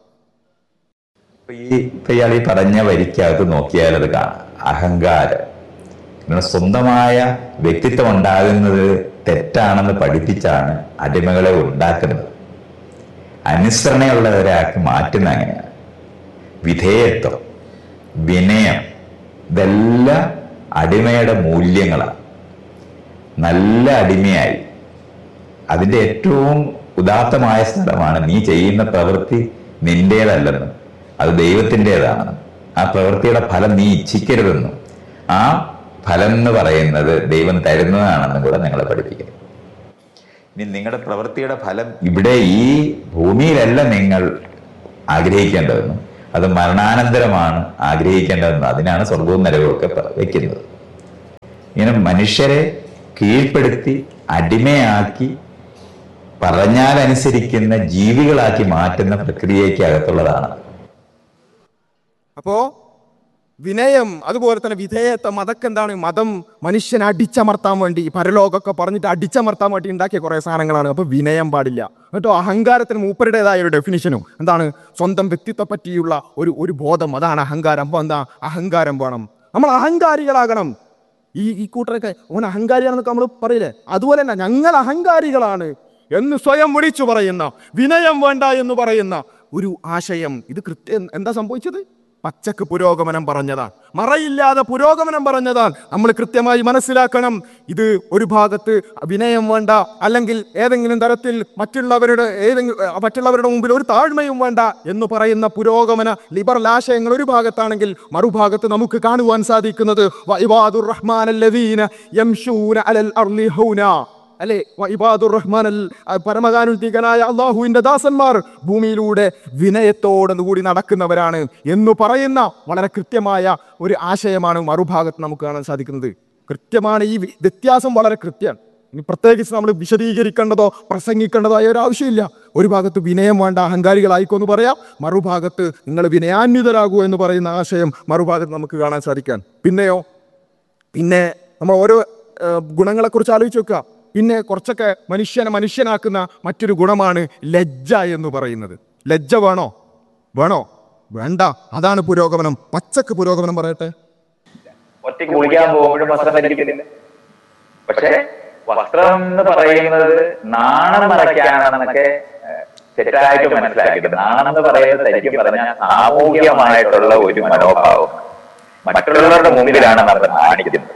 ഇപ്പൊ ഈ ഇപ്പൊ ഇയാൾ ഈ പറഞ്ഞ വരിക്കകത്ത് നോക്കിയാൽ അത് കാണാം അഹങ്കാരം ഇങ്ങനെ സ്വന്തമായ വ്യക്തിത്വം ഉണ്ടാകുന്നത് തെറ്റാണെന്ന് പഠിപ്പിച്ചാണ് അടിമകളെ ഉണ്ടാക്കുന്നത് അനുസരണയുള്ളവരാക്കി മാറ്റുന്ന അങ്ങനെയാണ് വിധേയത്വം വിനയം ഇതെല്ലാം അടിമയുടെ മൂല്യങ്ങളാണ് നല്ല അടിമയായി അതിന്റെ ഏറ്റവും ഉദാത്തമായ സ്ഥലമാണ് നീ ചെയ്യുന്ന പ്രവൃത്തി നിന്റേതല്ലെന്നും അത് ദൈവത്തിൻ്റെതാണെന്നും ആ പ്രവൃത്തിയുടെ ഫലം നീ ഇച്ഛിക്കരുതെന്നും ആ ഫലം എന്ന് പറയുന്നത് ദൈവം തരുന്നതാണെന്നും കൂടെ നിങ്ങളെ പഠിപ്പിക്കുന്നു ഇനി നിങ്ങളുടെ പ്രവൃത്തിയുടെ ഫലം ഇവിടെ ഈ ഭൂമിയിലല്ല നിങ്ങൾ ആഗ്രഹിക്കേണ്ടതെന്നും അത് മരണാനന്തരമാണ് ആഗ്രഹിക്കേണ്ടതെന്ന് അതിനാണ് സ്വർഗവും നരകവും ഒക്കെ പ- വെക്കുന്നത് ഇങ്ങനെ മനുഷ്യരെ കീഴ്പ്പെടുത്തി അടിമയാക്കി പറഞ്ഞാൽ അനുസരിക്കുന്ന ജീവികളാക്കി മാറ്റുന്ന പ്രക്രിയയ്ക്ക് അകത്തുള്ളതാണ് അപ്പോ വിനയം അതുപോലെ തന്നെ വിധേയത്വം അതൊക്കെ എന്താണ് മതം മനുഷ്യനെ അടിച്ചമർത്താൻ വേണ്ടി പരലോകമൊക്കെ പറഞ്ഞിട്ട് അടിച്ചമർത്താൻ വേണ്ടി ഉണ്ടാക്കിയ കുറേ സാധനങ്ങളാണ് അപ്പോൾ വിനയം പാടില്ല കേട്ടോ അഹങ്കാരത്തിന് മൂപ്പരുടേതായ ഒരു ഡെഫിനിഷനും എന്താണ് സ്വന്തം വ്യക്തിത്വത്തെ പറ്റിയുള്ള ഒരു ഒരു ബോധം അതാണ് അഹങ്കാരം അപ്പോൾ എന്താ അഹങ്കാരം വേണം നമ്മൾ അഹങ്കാരികളാകണം ഈ ഈ കൂട്ടരൊക്കെ ഓൻ അഹങ്കാരിയാണെന്നൊക്കെ നമ്മൾ പറയില്ലേ അതുപോലെ തന്നെ ഞങ്ങൾ അഹങ്കാരികളാണ് എന്ന് സ്വയം വിളിച്ചു പറയുന്ന വിനയം വേണ്ട എന്ന് പറയുന്ന ഒരു ആശയം ഇത് കൃത്യം എന്താ സംഭവിച്ചത് പച്ചക്ക് പുരോഗമനം പറഞ്ഞതാണ് മറയില്ലാതെ പുരോഗമനം പറഞ്ഞതാണ് നമ്മൾ കൃത്യമായി മനസ്സിലാക്കണം ഇത് ഒരു ഭാഗത്ത് വിനയം വേണ്ട അല്ലെങ്കിൽ ഏതെങ്കിലും തരത്തിൽ മറ്റുള്ളവരുടെ ഏതെങ്കിലും ഏ, മറ്റുള്ളവരുടെ മുമ്പിൽ ഒരു താഴ്മയും വേണ്ട എന്ന് പറയുന്ന പുരോഗമന ലിബറൽ ആശയങ്ങൾ ഒരു ഭാഗത്താണെങ്കിൽ മറുഭാഗത്ത് നമുക്ക് കാണുവാൻ സാധിക്കുന്നത് വഇബാദുർ റഹ്മാൻ അല്ലദീന യംശൂന അലൽ അർളി ഹൗന അല്ലെ ഇബാദുർ റഹ്മാൻ അൽ പരമകാനുദ്ധികനായ അള്ളാഹുവിന്റെ ദാസന്മാർ ഭൂമിയിലൂടെ വിനയത്തോടെ കൂടി നടക്കുന്നവരാണ് എന്ന് പറയുന്ന വളരെ കൃത്യമായ ഒരു ആശയമാണ് മറുഭാഗത്ത് നമുക്ക് കാണാൻ സാധിക്കുന്നത് കൃത്യമാണ് ഈ വി- വ്യത്യാസം വളരെ കൃത്യമാണ് ഇനി പ്രത്യേകിച്ച് നമ്മൾ വിശദീകരിക്കേണ്ടതോ പ്രസംഗിക്കേണ്ടതോ ആയ ഒരു ആവശ്യമില്ല ഒരു ഭാഗത്ത് വിനയം വേണ്ട അഹങ്കാരികളായിക്കോ എന്ന് പറയാം മറുഭാഗത്ത് നിങ്ങൾ വിനയാന്വിതരാകൂ എന്ന് പറയുന്ന ആശയം മറുഭാഗത്ത് നമുക്ക് കാണാൻ സാധിക്കാൻ പിന്നെയോ പിന്നെ നമ്മൾ ഓരോ ഏഹ്, ഗുണങ്ങളെക്കുറിച്ച് ആലോചിച്ച് നോക്കുക പിന്നെ കുറച്ചൊക്കെ മനുഷ്യനെ മനുഷ്യനാക്കുന്ന മറ്റൊരു ഗുണമാണ് ലജ്ജ എന്ന് പറയുന്നത് ലജ്ജ വേണോ വേണോ വേണ്ട അതാണ് പുരോഗമനം പച്ചക്ക് പുരോഗമനം പറയട്ടെ ഒറ്റയ്ക്ക് കുളിക്കാൻ പോകുമ്പോഴും വസ്ത്രം ധരിക്കുന്നില്ല പക്ഷെ വസ്ത്രം എന്ന് പറയുന്നത് നാണം മറയ്ക്കാണെന്നൊക്കെ ഏഹ്, തെറ്റായിട്ട് മനസ്സിലാക്കിയിട്ട് നാണം എന്ന് പറയുന്നത് ശരിക്കും പറഞ്ഞാൽ സാമൂഹികമായിട്ടുള്ള ഒരു മനോഭാവം മറ്റുള്ളവരുടെ മുമ്പിലാണ് നമ്മൾ നാണിക്കുന്നത്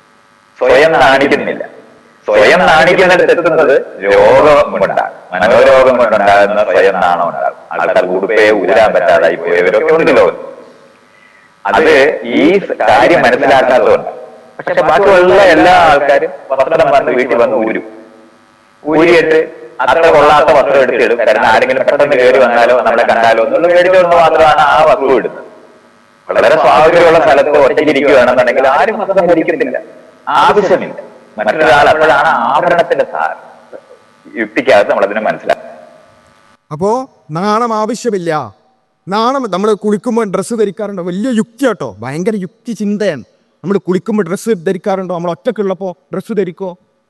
സ്വയം നാണിക്കുന്നില്ല സ്വയം നാണിക്കുന്നിടത്ത് എത്തുന്നത് രോഗം കൊണ്ടാണ് മനോരോഗം കൊണ്ടുണ്ടാകുന്ന സ്വയം നാണം ഉണ്ടാകും ആൾക്കാർ ഉടുപ്പയെ ഉയരാൻ പറ്റാതായി പോയവരൊക്കെ ഉണ്ട് ലോകത്ത് അത് ഈ കാര്യം മനസ്സിലാക്കാത്തതുകൊണ്ട് പക്ഷെ ബാക്കിയുള്ള എല്ലാ ആൾക്കാരും വസ്ത്രം വന്ന് വീട്ടിൽ വന്ന് ഊരും ഊരിയിട്ട് അത്ര കൊള്ളാത്ത വസ്ത്രം എടുത്തിടും കാരണം ആരെങ്കിലും പെട്ടെന്ന് കയറി വന്നാലോ നമ്മളെ കണ്ടാലോ എന്നുള്ള പേടിച്ചുകൊണ്ട് മാത്രമാണ് ആ വസ്തു ഇടുന്നത് വളരെ സ്വാതന്ത്ര്യമുള്ള സ്ഥലത്ത് ഒറ്റയ്ക്കിരിക്കുകയാണെന്നുണ്ടെങ്കിൽ ആരും വസ്ത്രം ധരിക്കത്തില്ല ആവശ്യമില്ല മറ്റൊരാൾ അപ്പോഴാണ് ആഭരണത്തിന്റെ സാരം യുക്തിക്കകത്ത് നമ്മളതിനെ മനസ്സിലാക്കുക അപ്പോ നാണം ആവശ്യമില്ല നാണം നമ്മൾ കുളിക്കുമ്പോൾ ഡ്രസ്സ് ധരിക്കാറുണ്ടോ വലിയ യുക്തി കേട്ടോ ഭയങ്കര യുക്തി ചിന്തയാണ് നമ്മൾ കുളിക്കുമ്പോൾ ഡ്രസ്സ് ധരിക്കാറുണ്ടോ നമ്മൾ ഒറ്റക്കുള്ളപ്പോൾ ഡ്രസ്സ് ധരിക്കോ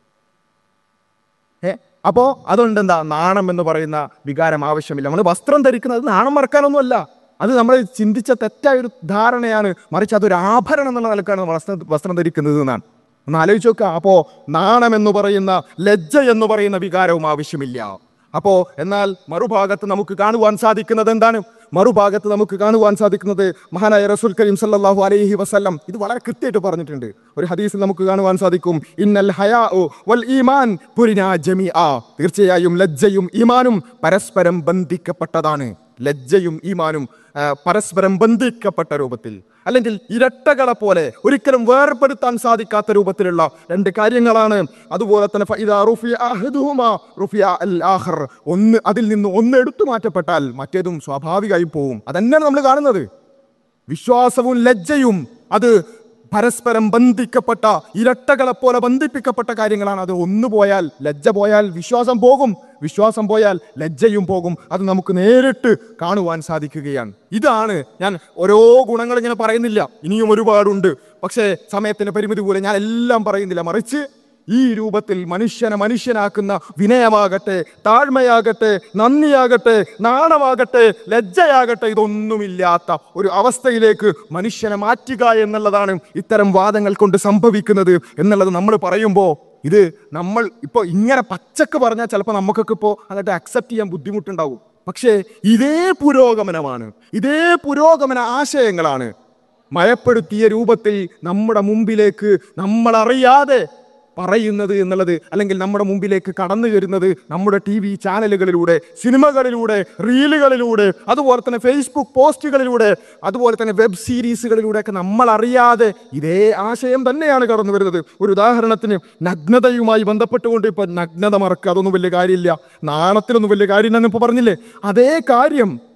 ഏ അപ്പോൾ അതുകൊണ്ട് എന്താ നാണം എന്ന് പറയുന്ന വികാരം ആവശ്യമില്ല നമ്മൾ വസ്ത്രം ധരിക്കുന്നത് നാണം മറക്കാനൊന്നുമല്ല അത് നമ്മൾ ചിന്തിച്ച തെറ്റായ ഒരു ധാരണയാണ് മറിച്ച് അതൊരു ആഭരണം എന്നുള്ള നിലക്കാണ് വസ്ത്രം വസ്ത്രം ധരിക്കുന്നത് എന്നാണ് ഒന്ന് ആലോചിച്ച് നോക്കുക അപ്പോൾ നാണം എന്ന് പറയുന്ന ലജ്ജ എന്ന് പറയുന്ന വികാരവും ആവശ്യമില്ല അപ്പോ എന്നാൽ മറുഭാഗത്ത് നമുക്ക് കാണുവാൻ സാധിക്കുന്നത് എന്താണ് മറുഭാഗത്ത് നമുക്ക് കാണുവാൻ സാധിക്കുന്നത് മഹാനായ റസൂൽ കരീം സല്ലല്ലാഹു അലൈഹി വസല്ലം ഇത് വളരെ കൃത്യമായിട്ട് പറഞ്ഞിട്ടുണ്ട് ഒരു ഹദീസിൽ നമുക്ക് കാണുവാൻ സാധിക്കും ഇന്നൽ ഹയാ വൽ ഈമാൻ പുരിനാ ജമീആ തീർച്ചയായും ലജ്ജയും ഈമാനും പരസ്പരം ബന്ധിക്കപ്പെട്ടതാണ് ലജ്ജയും ഈമാനും ആ, പരസ്പരം ബന്ധിക്കപ്പെട്ട രൂപത്തിൽ അല്ലെങ്കിൽ ഇരട്ടകളെ പോലെ ഒരിക്കലും വേർപെടുത്താൻ സാധിക്കാത്ത രൂപത്തിലുള്ള രണ്ട് കാര്യങ്ങളാണ് അതുപോലെ തന്നെ ഫഇദാ റുഫിയ അഹദുഹുമാ റുഫിയ അൽ ആഖർ ഒന്ന് അതിൽ നിന്ന് ഒന്ന് എടുത്തു മാറ്റപ്പെട്ടാൽ മറ്റേതും സ്വാഭാവികമായും പോവും അതന്നെയാണ് നമ്മൾ കാണുന്നത് വിശ്വാസവും ലജ്ജയും അത് പരസ്പരം ബന്ധിക്കപ്പെട്ട ഇരട്ടകളെ പോലെ ബന്ധിപ്പിക്കപ്പെട്ട കാര്യങ്ങളാണ് അത് ഒന്ന് പോയാൽ ലജ്ജ പോയാൽ വിശ്വാസം പോകും വിശ്വാസം പോയാൽ ലജ്ജയും പോകും അത് നമുക്ക് നേരിട്ട് കാണുവാൻ സാധിക്കുകയാണ് ഇതാണ് ഞാൻ ഓരോ ഗുണങ്ങൾ ഇങ്ങനെ പറയുന്നില്ല ഇനിയും ഒരുപാടുണ്ട് പക്ഷേ സമയത്തിന്റെ പരിമിതി പോലെ ഞാൻ എല്ലാം പറയുന്നില്ല മറിച്ച് ഈ രൂപത്തിൽ മനുഷ്യനെ മനുഷ്യനാക്കുന്ന വിനയമാകട്ടെ താഴ്മയാകട്ടെ നന്ദിയാകട്ടെ നാണമാകട്ടെ ലജ്ജയാകട്ടെ ഇതൊന്നുമില്ലാത്ത ഒരു അവസ്ഥയിലേക്ക് മനുഷ്യനെ മാറ്റുക എന്നുള്ളതാണ് ഇത്തരം വാദങ്ങൾ കൊണ്ട് സംഭവിക്കുന്നത് എന്നുള്ളത് നമ്മൾ പറയുമ്പോൾ ഇത് നമ്മൾ ഇപ്പോൾ ഇങ്ങനെ പച്ചക്ക് പറഞ്ഞാൽ ചിലപ്പോൾ നമുക്കൊക്കെ ഇപ്പോൾ അങ്ങോട്ട് അക്സെപ്റ്റ് ചെയ്യാൻ ബുദ്ധിമുട്ടുണ്ടാവും പക്ഷേ ഇതേ പുരോഗമനമാണ് ഇതേ പുരോഗമന ആശയങ്ങളാണ് മയപ്പെടുത്തിയ രൂപത്തിൽ നമ്മുടെ മുമ്പിലേക്ക് നമ്മളറിയാതെ പറയുന്നത് എന്നുള്ളത് അല്ലെങ്കിൽ നമ്മുടെ മുമ്പിലേക്ക് കടന്നു വരുന്നത് നമ്മുടെ ടി വി ചാനലുകളിലൂടെ സിനിമകളിലൂടെ റീലുകളിലൂടെ അതുപോലെ തന്നെ ഫേസ്ബുക്ക് പോസ്റ്റുകളിലൂടെ അതുപോലെ തന്നെ വെബ് സീരീസുകളിലൂടെയൊക്കെ നമ്മൾ അറിയാതെ ഇതേ ആശയം തന്നെയാണ് കടന്നു വരുന്നത് ഒരു ഉദാഹരണത്തിന് നഗ്നതയുമായി ബന്ധപ്പെട്ടുകൊണ്ട് ഇപ്പൊ നഗ്നത മറക്കുക അതൊന്നും വലിയ കാര്യമില്ല നാണത്തിലൊന്നും വലിയ കാര്യം ഞാൻ ഇപ്പോൾ പറഞ്ഞില്ലേ അതേ കാര്യം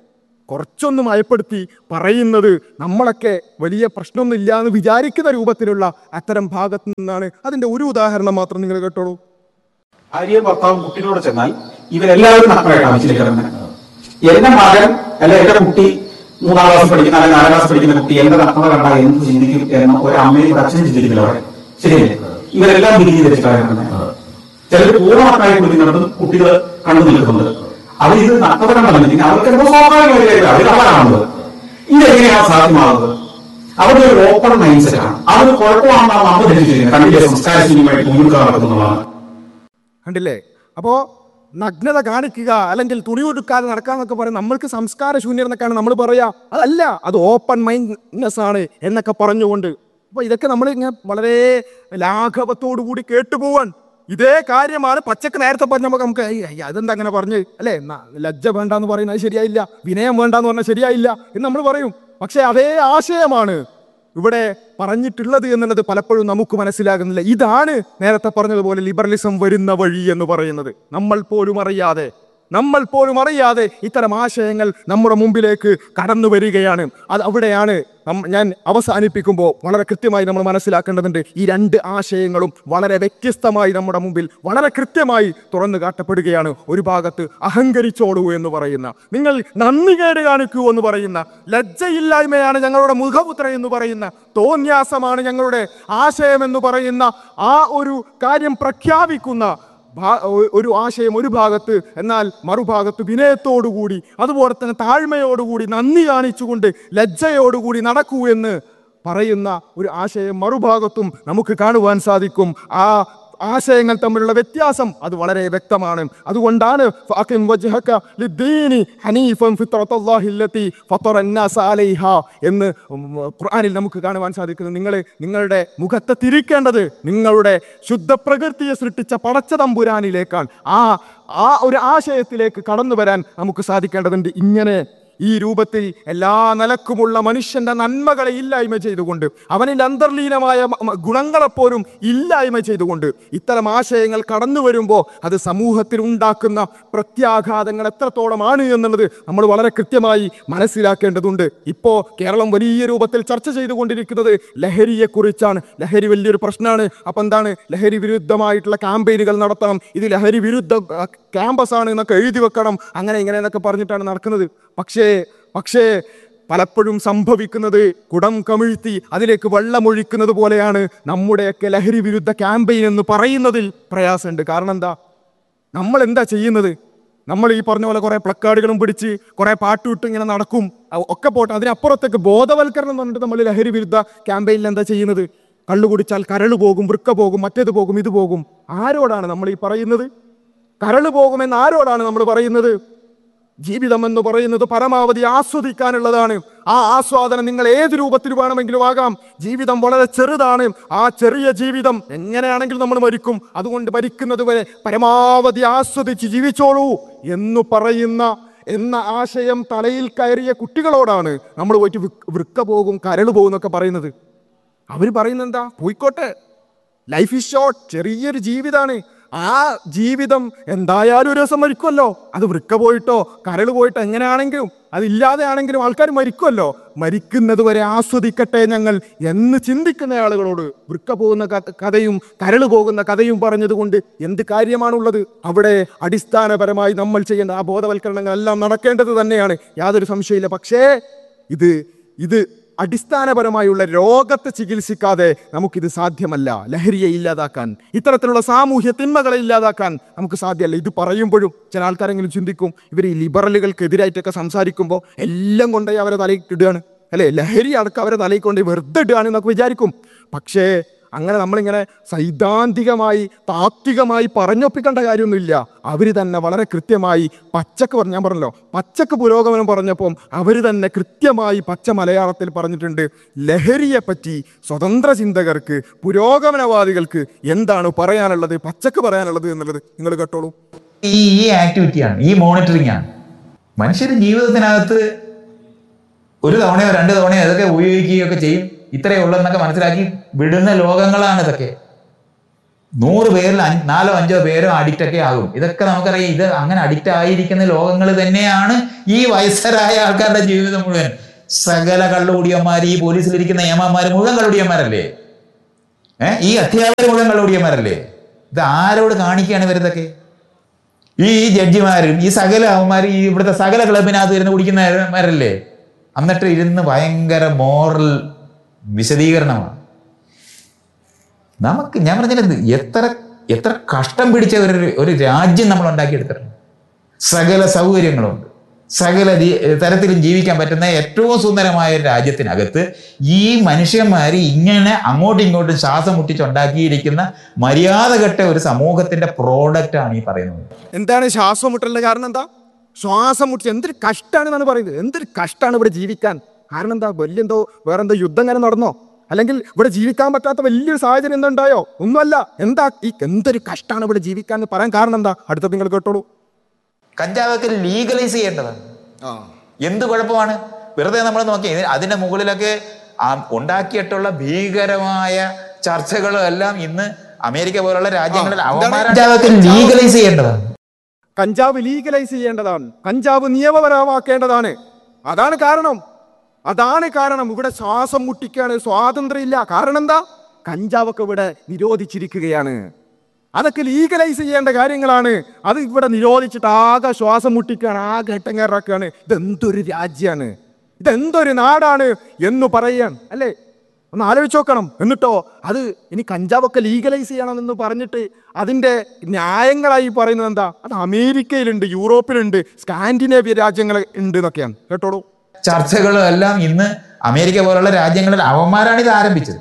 കുറച്ചൊന്ന് മയപ്പെടുത്തി പറയുന്നത് നമ്മളൊക്കെ വലിയ പ്രശ്നമൊന്നുമില്ല എന്ന് വിചാരിക്കുന്ന രൂപത്തിലുള്ള അത്തരം ഭാഗത്തു നിന്നാണ് അതിന്റെ ഒരു ഉദാഹരണം മാത്രം നിങ്ങൾ കേട്ടോളൂ ഭാര്യയും ഭർത്താവും കുട്ടികളോട് ചെന്നാൽ ഇവരെല്ലാവരും നഗ്നരായിട്ടാണ് വെച്ചിലേക്ക് ഇറങ്ങുന്നത് എന്റെ മകൻ അല്ല എന്റെ കുട്ടി മൂന്നാം ക്ലാസ് പഠിക്കുന്ന അല്ലെങ്കിൽ നാലാം ക്ലാസ് പഠിക്കുന്ന കുട്ടി എന്റെ നഗ്നത കണ്ടാൽ എന്ത് ചിന്തിക്കും എന്ന് ഒരു അമ്മയും ഒരു അച്ഛനും ചിന്തിക്കില്ല അവിടെ ശരിയല്ലേ ഇവരെല്ലാം ബിരിഞ്ഞ് ധരിച്ചിട്ടാണ് ഇറങ്ങുന്നത് ചിലർ പൂർണ്ണമായി കുളിക്കുന്നിടത്തും കുട്ടികൾ കണ്ടു നിൽക്കുന്നുണ്ട് അവർ ഇത് നഗ്നത കണ്ടല്ലെങ്കിൽ അവർക്ക് എന്തോ സ്വാഭാവികമായി അവർ കള്ളാണുള്ളത് ഇതെങ്ങനെയാണ് സാധ്യമാകുന്നത് അവരുടെ ഒരു ഓപ്പൺ മൈൻഡ് സെറ്റ് ആണ് അവർ കുഴപ്പമാണെന്നാണ് നമ്മൾ ധരിച്ചിരിക്കുന്നത് കണ്ടില്ലേ സംസ്കാര ശൂന്യമായിട്ട് മുൻകാർ നടക്കുന്നുള്ളതാണ് കണ്ടില്ലേ അപ്പോ നഗ്നത കാണിക്കുക അല്ലെങ്കിൽ തുണി ഒടുക്കാതെ നടക്കാന്നൊക്കെ പറയും നമ്മൾക്ക് സംസ്കാര ശൂന്യർ എന്നൊക്കെയാണ് നമ്മൾ പറയാ അതല്ല അത് ഓപ്പൺ മൈൻഡ്നെസ് ആണ് എന്നൊക്കെ പറഞ്ഞുകൊണ്ട് അപ്പൊ ഇതൊക്കെ നമ്മൾ ഇങ്ങനെ വളരെ ലാഘവത്തോടു കൂടി കേട്ടുപോവാൻ ഇതേ കാര്യമാണ് പച്ചക്ക് നേരത്തെ പറഞ്ഞപ്പോൾ നമുക്ക് "ഏയ്, ഏയ്, അതെന്താ അങ്ങനെ പറഞ്ഞ് അല്ലേ ന- ലജ്ജ വേണ്ടാന്ന് പറയുന്നത് ശരിയായില്ല വിനയം വേണ്ടാന്ന് പറഞ്ഞാൽ ശരിയായില്ല എന്ന് നമ്മൾ പറയും പക്ഷെ അതേ ആശയമാണ് ഇവിടെ പറഞ്ഞിട്ടുള്ളത് എന്നുള്ളത് പലപ്പോഴും നമുക്ക് മനസ്സിലാകുന്നില്ല ഇതാണ് നേരത്തെ പറഞ്ഞതുപോലെ ലിബറലിസം വരുന്ന വഴി എന്ന് പറയുന്നത് നമ്മൾ പോലും അറിയാതെ നമ്മൾ പോലും അറിയാതെ ഇത്തരം ആശയങ്ങൾ നമ്മുടെ മുമ്പിലേക്ക് കടന്നു വരികയാണ് അത് അവിടെയാണ് നം- ഞാൻ അവസാനിപ്പിക്കുമ്പോൾ വളരെ കൃത്യമായി നമ്മൾ മനസ്സിലാക്കേണ്ടതുണ്ട് ഈ രണ്ട് ആശയങ്ങളും വളരെ വ്യത്യസ്തമായി നമ്മുടെ മുമ്പിൽ വളരെ കൃത്യമായി തുറന്നു കാട്ടപ്പെടുകയാണ് ഒരു ഭാഗത്ത് അഹങ്കരിച്ചോളൂ എന്ന് പറയുന്ന നിങ്ങൾ നന്ദികേട് കാണിക്കൂ എന്ന് പറയുന്ന ലജ്ജയില്ലായ്മയാണ് ഞങ്ങളുടെ മുഖപുത്ര എന്ന് പറയുന്ന തോന്യാസമാണ് ഞങ്ങളുടെ ആശയം എന്ന് പറയുന്ന ആ ഒരു കാര്യം പ്രഖ്യാപിക്കുന്ന ഭാ- ഒ- ഒരു ആശയം ഒരു ഭാഗത്ത് എന്നാൽ മറുഭാഗത്ത് വിനയത്തോടുകൂടി അതുപോലെ തന്നെ താഴ്മയോടുകൂടി നന്ദി കാണിച്ചുകൊണ്ട് ലജ്ജയോടുകൂടി നടക്കൂ എന്ന് പറയുന്ന ഒരു ആശയം മറുഭാഗത്തും നമുക്ക് കാണുവാൻ സാധിക്കും ആ ആശയങ്ങൾ തമ്മിലുള്ള വ്യത്യാസം അത് വളരെ വ്യക്തമാണ് അതുകൊണ്ടാണ് ഫഅഖിം വജ്ഹക ലിദ്ദീനി ഹനീഫൻ ഫിത്രത്തല്ലാഹി അല്ലതി ഫത്തറ അന്നാസ അലൈഹ എന്ന് ഖുർആനിൽ നമുക്ക് കാണുവാൻ സാധിക്കുന്നത് നിങ്ങൾ നിങ്ങളുടെ മുഖത്തെ തിരിക്കേണ്ടത് നിങ്ങളുടെ ശുദ്ധ പ്രകൃതിയെ സൃഷ്ടിച്ച പടച്ച തമ്പുരാനിലേക്കാണ് ആ ആ ഒരു ആശയത്തിലേക്ക് കടന്നു വരാൻ നമുക്ക് സാധിക്കേണ്ടതുണ്ട് ഇങ്ങനെ ഈ രൂപത്തിൽ എല്ലാ നിലക്കുമുള്ള മനുഷ്യന്റെ നന്മകളെ ഇല്ലായ്മ ചെയ്തുകൊണ്ട് അവനിൽ അന്തർലീനമായ മ- മ- ഗുണങ്ങളെപ്പോലും ഇല്ലായ്മ ചെയ്തുകൊണ്ട് ഇത്തരം ആശയങ്ങൾ കടന്നു വരുമ്പോൾ അത് സമൂഹത്തിൽ ഉണ്ടാക്കുന്ന പ്രത്യാഘാതങ്ങൾ എത്രത്തോളമാണ് എന്നുള്ളത് നമ്മൾ വളരെ കൃത്യമായി മനസ്സിലാക്കേണ്ടതുണ്ട് ഇപ്പോൾ കേരളം വലിയ രൂപത്തിൽ ചർച്ച ചെയ്തുകൊണ്ടിരിക്കുന്നത് ലഹരിയെക്കുറിച്ചാണ് ലഹരി വലിയൊരു പ്രശ്നമാണ് അപ്പം എന്താണ് ലഹരി വിരുദ്ധമായിട്ടുള്ള ക്യാമ്പയിനുകൾ നടത്തണം ഇത് ലഹരി വിരുദ്ധ ആ, ക്യാമ്പസ് ആണ് എന്നൊക്കെ എഴുതി വെക്കണം അങ്ങനെ ഇങ്ങനെ എന്നൊക്കെ പറഞ്ഞിട്ടാണ് നടക്കുന്നത് പക്ഷേ പക്ഷേ പലപ്പോഴും സംഭവിക്കുന്നത് കുടം കമിഴ്ത്തി അതിലേക്ക് വെള്ളമൊഴിക്കുന്നത് പോലെയാണ് നമ്മുടെയൊക്കെ ലഹരി വിരുദ്ധ ക്യാമ്പയിൻ എന്ന് പറയുന്നതിൽ പ്രയാസമുണ്ട് കാരണം എന്താ നമ്മൾ എന്താ ചെയ്യുന്നത് നമ്മൾ ഈ പറഞ്ഞ പോലെ കുറെ പ്ലക്കാർഡുകളും പിടിച്ച് കുറെ പാട്ടുവിട്ട് ഇങ്ങനെ നടക്കും അ- ഒക്കെ പോട്ടെ അതിനപ്പുറത്തേക്ക് ബോധവൽക്കരണം എന്ന് പറഞ്ഞിട്ട് നമ്മൾ ലഹരി വിരുദ്ധ ക്യാമ്പയിനിൽ എന്താ ചെയ്യുന്നത് കള്ളു കുടിച്ചാൽ കരള് പോകും വൃക്ക പോകും മറ്റേത് പോകും ഇത് പോകും ആരോടാണ് നമ്മൾ ഈ പറയുന്നത് കരള് പോകുമെന്ന് ആരോടാണ് നമ്മൾ പറയുന്നത് ജീവിതം എന്ന് പറയുന്നത് പരമാവധി ആസ്വദിക്കാനുള്ളതാണ് ആ ആസ്വാദനം നിങ്ങൾ ഏത് രൂപത്തിൽ വേണമെങ്കിലും ആകാം ജീവിതം വളരെ ചെറുതാണ് ആ ചെറിയ ജീവിതം എങ്ങനെയാണെങ്കിലും നമ്മൾ മരിക്കും അതുകൊണ്ട് മരിക്കുന്നത് വരെ പരമാവധി ആസ്വദിച്ച് ജീവിച്ചോളൂ എന്ന് പറയുന്ന എന്ന ആശയം തലയിൽ കയറിയ കുട്ടികളോടാണ് നമ്മൾ പോയിട്ട് വൃ- വൃക്ക പോകും കരൾ പോകും എന്നൊക്കെ പറയുന്നത് അവർ പറയുന്നത് എന്താ പോയിക്കോട്ടെ ലൈഫ് ഈസ് ഷോർട്ട് ചെറിയൊരു ജീവിതമാണ് ആ ജീവിതം എന്തായാലും ഒരു ദിവസം മരിക്കുമല്ലോ അത് വൃക്ക പോയിട്ടോ കരൾ പോയിട്ടോ എങ്ങനെയാണെങ്കിലും അതില്ലാതെ ആണെങ്കിലും ആൾക്കാർ മരിക്കുമല്ലോ മരിക്കുന്നത് വരെ ആസ്വദിക്കട്ടെ ഞങ്ങൾ എന്ന് ചിന്തിക്കുന്ന ആളുകളോട് വൃക്ക പോകുന്ന ക- കഥയും കരൾ പോകുന്ന കഥയും പറഞ്ഞതുകൊണ്ട് എന്ത് കാര്യമാണുള്ളത് അവിടെ അടിസ്ഥാനപരമായി നമ്മൾ ചെയ്യേണ്ട ആ ബോധവൽക്കരണങ്ങളെല്ലാം നടക്കേണ്ടത് തന്നെയാണ് യാതൊരു സംശയമില്ല പക്ഷേ ഇത് ഇത് അടിസ്ഥാനപരമായുള്ള രോഗത്തെ ചികിത്സിക്കാതെ നമുക്കിത് സാധ്യമല്ല ലഹരിയെ ഇല്ലാതാക്കാൻ ഇത്തരത്തിലുള്ള സാമൂഹ്യ തിന്മകളെ ഇല്ലാതാക്കാൻ നമുക്ക് സാധ്യമല്ല ഇത് പറയുമ്പോഴും ചില ആൾക്കാരെങ്കിലും ചിന്തിക്കും ഇവർ ഈ ലിബറലുകൾക്കെതിരായിട്ടൊക്കെ സംസാരിക്കുമ്പോൾ എല്ലാം കൊണ്ടുപോയി അവരെ തലയിൽ ഇടുകയാണ് അല്ലേ ലഹരി അടക്കം അവരെ തലയിൽ കൊണ്ടുപോയി വെറുതെ ഇടുകയാണ് എന്നൊക്കെ വിചാരിക്കും പക്ഷേ അങ്ങനെ നമ്മളിങ്ങനെ സൈദ്ധാന്തികമായി താത്വികമായി പറഞ്ഞൊപ്പിക്കേണ്ട കാര്യമൊന്നുമില്ല അവർ തന്നെ വളരെ കൃത്യമായി പച്ചക്ക് പറഞ്ഞ ഞാൻ പറഞ്ഞല്ലോ പച്ചക്ക് പുരോഗമനം പറഞ്ഞപ്പം അവർ തന്നെ കൃത്യമായി പച്ച മലയാളത്തിൽ പറഞ്ഞിട്ടുണ്ട് ലഹരിയെ പറ്റി സ്വതന്ത്ര ചിന്തകർക്ക് പുരോഗമനവാദികൾക്ക് എന്താണ് പറയാനുള്ളത് പച്ചക്ക് പറയാനുള്ളത് എന്നുള്ളത് നിങ്ങൾ കേട്ടോളൂ ഈ ഈ ആക്ടിവിറ്റിയാണ് ഈ മോണിറ്ററിംഗ് ആണ് മനുഷ്യരുടെ ജീവിതത്തിനകത്ത് ഒരു തവണയോ രണ്ട് തവണയോ ഇതൊക്കെ ഉപയോഗിക്കുകയൊക്കെ ചെയ്യും ഇത്രയേ ഉള്ളൂ എന്നൊക്കെ മനസ്സിലാക്കി വിടുന്ന ലോകങ്ങളാണ് ഇതൊക്കെ നൂറ് പേരിൽ അഞ്ച് നാലോ അഞ്ചോ പേരോ അഡിക്റ്റ് ഒക്കെ ആകും ഇതൊക്കെ നമുക്കറിയാം ഇത് അങ്ങനെ അഡിക്റ്റ് ആയിരിക്കുന്ന ലോകങ്ങൾ തന്നെയാണ് ഈ വയസ്സരായ ആൾക്കാരുടെ ജീവിതം മുഴുവൻ സകല കള്ളുകൂടിയന്മാർ ഈ പോലീസിലിരിക്കുന്ന ഏമാന്മാർ മുഴുവൻ കള്ളുകൂടിയന്മാരല്ലേ ഏഹ് ഈ അധ്യാപകർ മുഴുവൻ കള്ളുകൂടിയന്മാരല്ലേ ഇത് ആരോട് കാണിക്കുകയാണ് ഇവരിതൊക്കെ ഈ ജഡ്ജിമാരും ഈ സകല അവന്മാർ ഈ ഇവിടുത്തെ സകല ക്ലബിനകത്ത് ഇരുന്ന് കുടിക്കുന്നവരല്ലേ എന്നിട്ട് ഇരുന്ന് ഭയങ്കര മോറൽ വിശദീകരണമാണ് നമുക്ക് ഞാൻ പറഞ്ഞത് എത്ര എത്ര കഷ്ടം പിടിച്ച ഒരു ഒരു രാജ്യം നമ്മൾ ഉണ്ടാക്കിയെടുത്തിട്ടുണ്ട് സകല സൗകര്യങ്ങളുണ്ട് സകല ജീ- തരത്തിലും ജീവിക്കാൻ പറ്റുന്ന ഏറ്റവും സുന്ദരമായ ഒരു രാജ്യത്തിനകത്ത് ഈ മനുഷ്യന്മാർ ഇങ്ങനെ അങ്ങോട്ടും ഇങ്ങോട്ടും ശ്വാസം മുട്ടിച്ചുണ്ടാക്കിയിരിക്കുന്ന മര്യാദകെട്ട ഒരു സമൂഹത്തിന്റെ പ്രോഡക്റ്റ് ആണ് ഈ പറയുന്നത് എന്താണ് ശ്വാസം മുട്ടലിന്റെ കാരണം എന്താ ശ്വാസം മുട്ടിച്ച് എന്തൊരു കഷ്ടാണെന്നാണ് പറയുന്നത് എന്തൊരു കഷ്ടാണ് ഇവിടെ ജീവിക്കാൻ കാരണം എന്താ വലിയ എന്തോ വേറെന്തോ യുദ്ധം അങ്ങനെ നടന്നോ അല്ലെങ്കിൽ ഇവിടെ ജീവിക്കാൻ പറ്റാത്ത വലിയൊരു സാഹചര്യം എന്താ ഉണ്ടായോ ഒന്നുമല്ല എന്താ ഈ എന്തൊരു കഷ്ടാണ് ഇവിടെ ജീവിക്കാൻ എന്ന് പറയാൻ കാരണം എന്താ അടുത്ത നിങ്ങൾ കേട്ടോളൂ കഞ്ചാവൊക്കെ ലീഗലൈസ് ചെയ്യേണ്ടതാണ് എന്ത് കുഴപ്പമാണ് വെറുതെ നമ്മൾ നോക്കി ഇത് അതിന്റെ മുകളിലൊക്കെ ആ ഉണ്ടാക്കിയിട്ടുള്ള ഭീകരമായ ചർച്ചകളും എല്ലാം ഇന്ന് അമേരിക്ക പോലുള്ള രാജ്യങ്ങളിൽ അവന്മാർ കഞ്ചാവൊക്കെ ലീഗലൈസ് ചെയ്യേണ്ടതാണ് കഞ്ചാവ് ലീഗലൈസ് ചെയ്യേണ്ടതാണ് കഞ്ചാവ് നിയമപരമാക്കേണ്ടതാണ് അതാണ് കാരണം അതാണ് കാരണം ഇവിടെ ശ്വാസം മുട്ടിക്കാണ് സ്വാതന്ത്ര്യം ഇല്ല കാരണം എന്താ കഞ്ചാവൊക്കെ ഇവിടെ നിരോധിച്ചിരിക്കുകയാണ് അതൊക്കെ ലീഗലൈസ് ചെയ്യേണ്ട കാര്യങ്ങളാണ് അത് ഇവിടെ നിരോധിച്ചിട്ട് ആകെ ശ്വാസം മുട്ടിക്കാണ് ആകെ എട്ടങ്ങേറാക്കുകയാണ് ഇതെന്തൊരു രാജ്യമാണ് ഇതെന്തൊരു നാടാണ് എന്ന് പറയാൻ അല്ലേ ഒന്ന് ആലോചിച്ച് നോക്കണം എന്നിട്ടോ അത് ഇനി കഞ്ചാവൊക്കെ ലീഗലൈസ് ചെയ്യണം എന്ന് പറഞ്ഞിട്ട് അതിൻ്റെ ന്യായങ്ങളായി പറയുന്നത് എന്താ അത് അമേരിക്കയിലുണ്ട് യൂറോപ്പിലുണ്ട് സ്കാൻഡിനേവിയ രാജ്യങ്ങൾ ഉണ്ട് എന്നൊക്കെയാണ് കേട്ടോളൂ ചർച്ചകളും എല്ലാം ഇന്ന് അമേരിക്ക പോലുള്ള രാജ്യങ്ങളിൽ അവന്മാരാണ് ഇത് ആരംഭിച്ചത്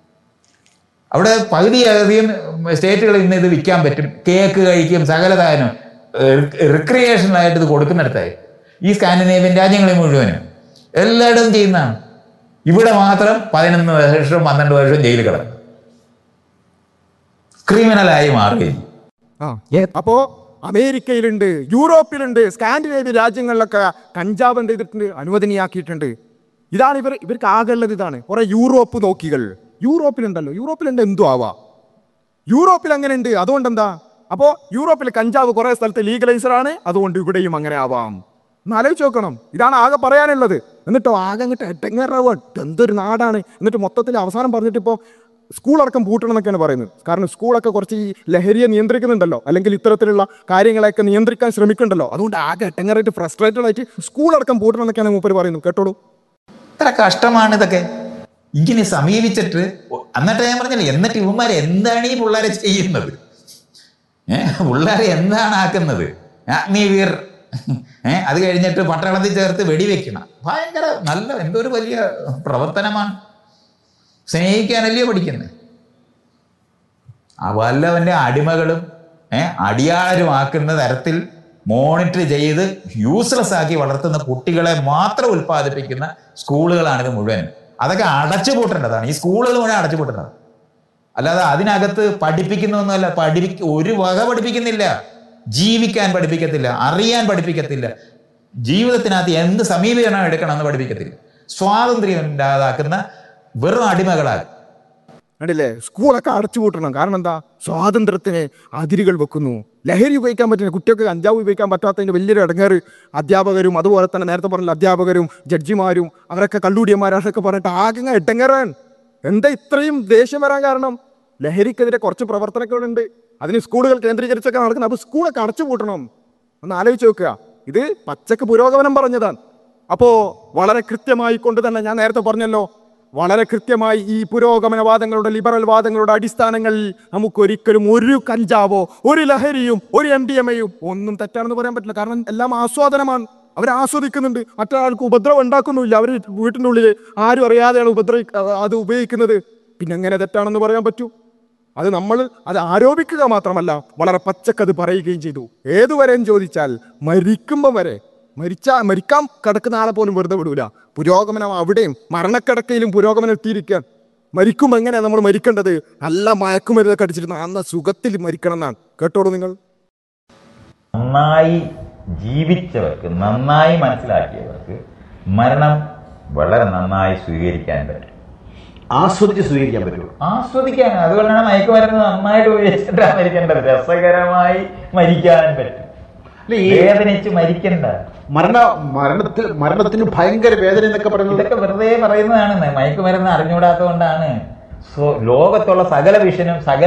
അവിടെ പകുതിയധികം സ്റ്റേറ്റുകൾ ഇന്ന് ഇത് വിൽക്കാൻ പറ്റും കേക്ക് കഴിക്കും സകലതാനും റിക്രിയേഷനായിട്ട് ഇത് കൊടുക്കുന്നിടത്തായി ഈ സ്കാൻഡിനേഷ്യൻ രാജ്യങ്ങളിൽ മുഴുവനും എല്ലായിടത്തും ചെയ്യുന്നതാണ് ഇവിടെ മാത്രം പതിനൊന്ന് വർഷവും പന്ത്രണ്ട് വർഷവും ജയിലിൽ കിടക്കും ക്രിമിനലായി മാറുകയും ആ അപ്പോ അമേരിക്കയിലുണ്ട് യൂറോപ്പിലുണ്ട് സ്കാൻഡിനേവിയ രാജ്യങ്ങളിലൊക്കെ കഞ്ചാവ് എന്ത് ചെയ്തിട്ടുണ്ട് അനുവദനീയാക്കിയിട്ടുണ്ട് ഇതാണ് ഇവർ ഇവർക്ക് ആകെയുള്ളത് ഇതാണ് കുറെ യൂറോപ്പ് നോക്കികൾ യൂറോപ്പിലുണ്ടല്ലോ യൂറോപ്പിലുണ്ട് എന്തു ആവാ യൂറോപ്പിൽ അങ്ങനെ ഉണ്ട് അതുകൊണ്ട് എന്താ അപ്പോ യൂറോപ്പിൽ കഞ്ചാവ് കുറെ സ്ഥലത്ത് ലീഗലൈസർ ആണ് അതുകൊണ്ട് ഇവിടെയും അങ്ങനെ ആവാം ഒന്ന് ആലോചിച്ച് നോക്കണം ഇതാണ് ആകെ പറയാനുള്ളത് എന്നിട്ടോ ആകെ അങ്ങോട്ട് എട്ടങ്ങേറാവാൻ എന്തൊരു നാടാണ് എന്നിട്ട് മൊത്തത്തിൽ അവസാനം പറഞ്ഞിട്ട് ഇപ്പോൾ സ്കൂളടക്കം പൂട്ടണം എന്നൊക്കെയാണ് പറയുന്നത് കാരണം സ്കൂളൊക്കെ കുറച്ച് ഈ ലഹരിയെ നിയന്ത്രിക്കുന്നുണ്ടല്ലോ അല്ലെങ്കിൽ ഇത്തരത്തിലുള്ള കാര്യങ്ങളെയൊക്കെ നിയന്ത്രിക്കാൻ ശ്രമിക്കുന്നുണ്ടല്ലോ അതുകൊണ്ട് ആകെ എട്ടങ്ങറായിട്ട് ഫ്രസ്ട്രേറ്റഡ് ആയിട്ട് സ്കൂളടക്കം പൂട്ടണം എന്നൊക്കെയാണ് മൂപ്പര് പറയുന്നത് കേട്ടോളൂ ഇത്ര കഷ്ടമാണ് ഇതൊക്കെ ഇങ്ങനെ സമീപിച്ചിട്ട് ഒ- എന്നിട്ട് ഞാൻ പറഞ്ഞില്ല എന്നിട്ട് ഇവന്മാർ എന്താണ് ഈ പിള്ളേരെ ചെയ്യുന്നത് ഏഹ് പിള്ളേരെ എന്താണ് ആക്കുന്നത് അഗ്നിവീർ ഏഹ് അത് കഴിഞ്ഞിട്ട് പട്ടണത്തിൽ ചേർത്ത് വെടിവെക്കണം ഭയങ്കര നല്ല എന്തോ ഒരു വലിയ പ്രവർത്തനമാണ് സ്നേഹിക്കാനല്ലേ പഠിക്കുന്നത് ആ വല്ലവന്റെ അടിമകളും ഏഹ് അടിയാളരുമാക്കുന്ന തരത്തിൽ മോണിറ്റർ ചെയ്ത് യൂസ്ലെസ് ആക്കി വളർത്തുന്ന കുട്ടികളെ മാത്രം ഉൽപ്പാദിപ്പിക്കുന്ന സ്കൂളുകളാണിത് മുഴുവൻ അതൊക്കെ അടച്ചുപൂട്ടേണ്ടതാണ് ഈ സ്കൂളുകൾ മുഴുവൻ അടച്ചുപൂട്ടേണ്ടതാണ് അല്ലാതെ അതിനകത്ത് പഠിപ്പിക്കുന്നൊന്നുമല്ല പഠിപ്പിക്ക ഒരു വക പഠിപ്പിക്കുന്നില്ല ജീവിക്കാൻ പഠിപ്പിക്കത്തില്ല അറിയാൻ പഠിപ്പിക്കത്തില്ല ജീവിതത്തിനകത്ത് എന്ത് സമീപനം എടുക്കണമെന്ന് പഠിപ്പിക്കത്തില്ല സ്വാതന്ത്ര്യം ഇല്ലാതാക്കുന്ന വെറും അടിമകളാൽ കണ്ടില്ലേ സ്കൂളൊക്കെ അടച്ചുപൂട്ടണം കാരണം എന്താ സ്വാതന്ത്ര്യത്തിന് അതിരുകൾ വെക്കുന്നു ലഹരി ഉപയോഗിക്കാൻ പറ്റുന്ന കുട്ടികൾക്ക് കഞ്ചാവ് ഉപയോഗിക്കാൻ പറ്റാത്തതിന്റെ വലിയൊരു ഇടങ്ങേറ് അധ്യാപകരും അതുപോലെ തന്നെ നേരത്തെ പറഞ്ഞ അധ്യാപകരും ജഡ്ജിമാരും അവരൊക്കെ കള്ളുടിയന്മാരൊക്കെ പറഞ്ഞിട്ട് ആകെ ഇടങ്ങേറാൻ എന്താ ഇത്രയും ദേഷ്യം വരാൻ കാരണം ലഹരിക്കെതിരെ കുറച്ച് പ്രവർത്തനങ്ങളുണ്ട് അതിന് സ്കൂളുകൾ കേന്ദ്രീകരിച്ചൊക്കെ നടക്കുന്നത് അപ്പോൾ സ്കൂളൊക്കെ അടച്ചുപൂട്ടണം ഒന്ന് ആലോചിച്ച് നോക്കുക ഇത് പച്ചക്ക് പുരോഗമനം പറഞ്ഞതാണ് അപ്പോ വളരെ കൃത്യമായി കൊണ്ട് തന്നെ ഞാൻ നേരത്തെ പറഞ്ഞല്ലോ വളരെ കൃത്യമായി ഈ പുരോഗമനവാദങ്ങളുടെ ലിബറൽ വാദങ്ങളുടെ അടിസ്ഥാനങ്ങളിൽ നമുക്കൊരിക്കലും ഒരു കഞ്ചാവോ ഒരു ലഹരിയും ഒരു എം ഡി എം എയും ഒന്നും തെറ്റാണെന്ന് പറയാൻ പറ്റില്ല കാരണം എല്ലാം ആസ്വാദനമാണ് അവർ ആസ്വദിക്കുന്നുണ്ട് മറ്റൊരാൾക്ക് ഉപദ്രവം ഉണ്ടാക്കുന്നുമില്ല അവർ വീട്ടിൻ്റെ ഉള്ളിൽ ആരും അറിയാതെയാണ് ഉപദ്രവി അത് ഉപയോഗിക്കുന്നത് പിന്നെ എങ്ങനെ തെറ്റാണെന്ന് പറയാൻ പറ്റൂ അത് നമ്മൾ അത് ആരോപിക്കുക മാത്രമല്ല വളരെ പച്ചക്കത് പറയുകയും ചെയ്തു ഏതുവരെയും ചോദിച്ചാൽ മരിക്കുമ്പം വരെ മരിച്ചാ മരിക്കാൻ കിടക്കുന്ന ആളെ പോലും വെറുതെ വിടൂല പുരോഗമനം അവിടെയും മരണക്കിടക്കയിലും പുരോഗമനം എത്തിയിരിക്കാൻ മരിക്കുമ്പോൾ എങ്ങനെയാണ് നമ്മൾ മരിക്കേണ്ടത് നല്ല മയക്കുമരുന്നൊക്കെ അടിച്ചിട്ട് നല്ല സുഖത്തിൽ മരിക്കണം എന്നാണ് കേട്ടോളൂ നിങ്ങൾ നന്നായി ജീവിച്ചവർക്ക് നന്നായി മനസ്സിലാക്കിയവർക്ക് മരണം വളരെ നന്നായി സ്വീകരിക്കാൻ പറ്റും ആസ്വദിച്ച് സ്വീകരിക്കാൻ പറ്റുള്ളൂ ആസ്വദിക്കാൻ അതുകൊണ്ടാണ് മയക്കുമരുന്ന് നന്നായിട്ട് ഉപയോഗിച്ചിട്ടാണ് മരിക്കേണ്ടത് രസകരമായി മരിക്കാൻ പറ്റും അല്ല, ഈ വേദനിച്ച് മരിക്കണ്ട മരണ മരണത്തിൽ മരണത്തിന് ഭയങ്കര വേദന എന്നൊക്കെ പറയുന്നത് ഇതൊക്കെ വെറുതെ പറയുന്നതാണ് മയക്കുമരുന്ന് അറിഞ്ഞുകൂടാത്തതുകൊണ്ടാണ് സോ ലോകത്തുള്ള സകല വിഷനും സകല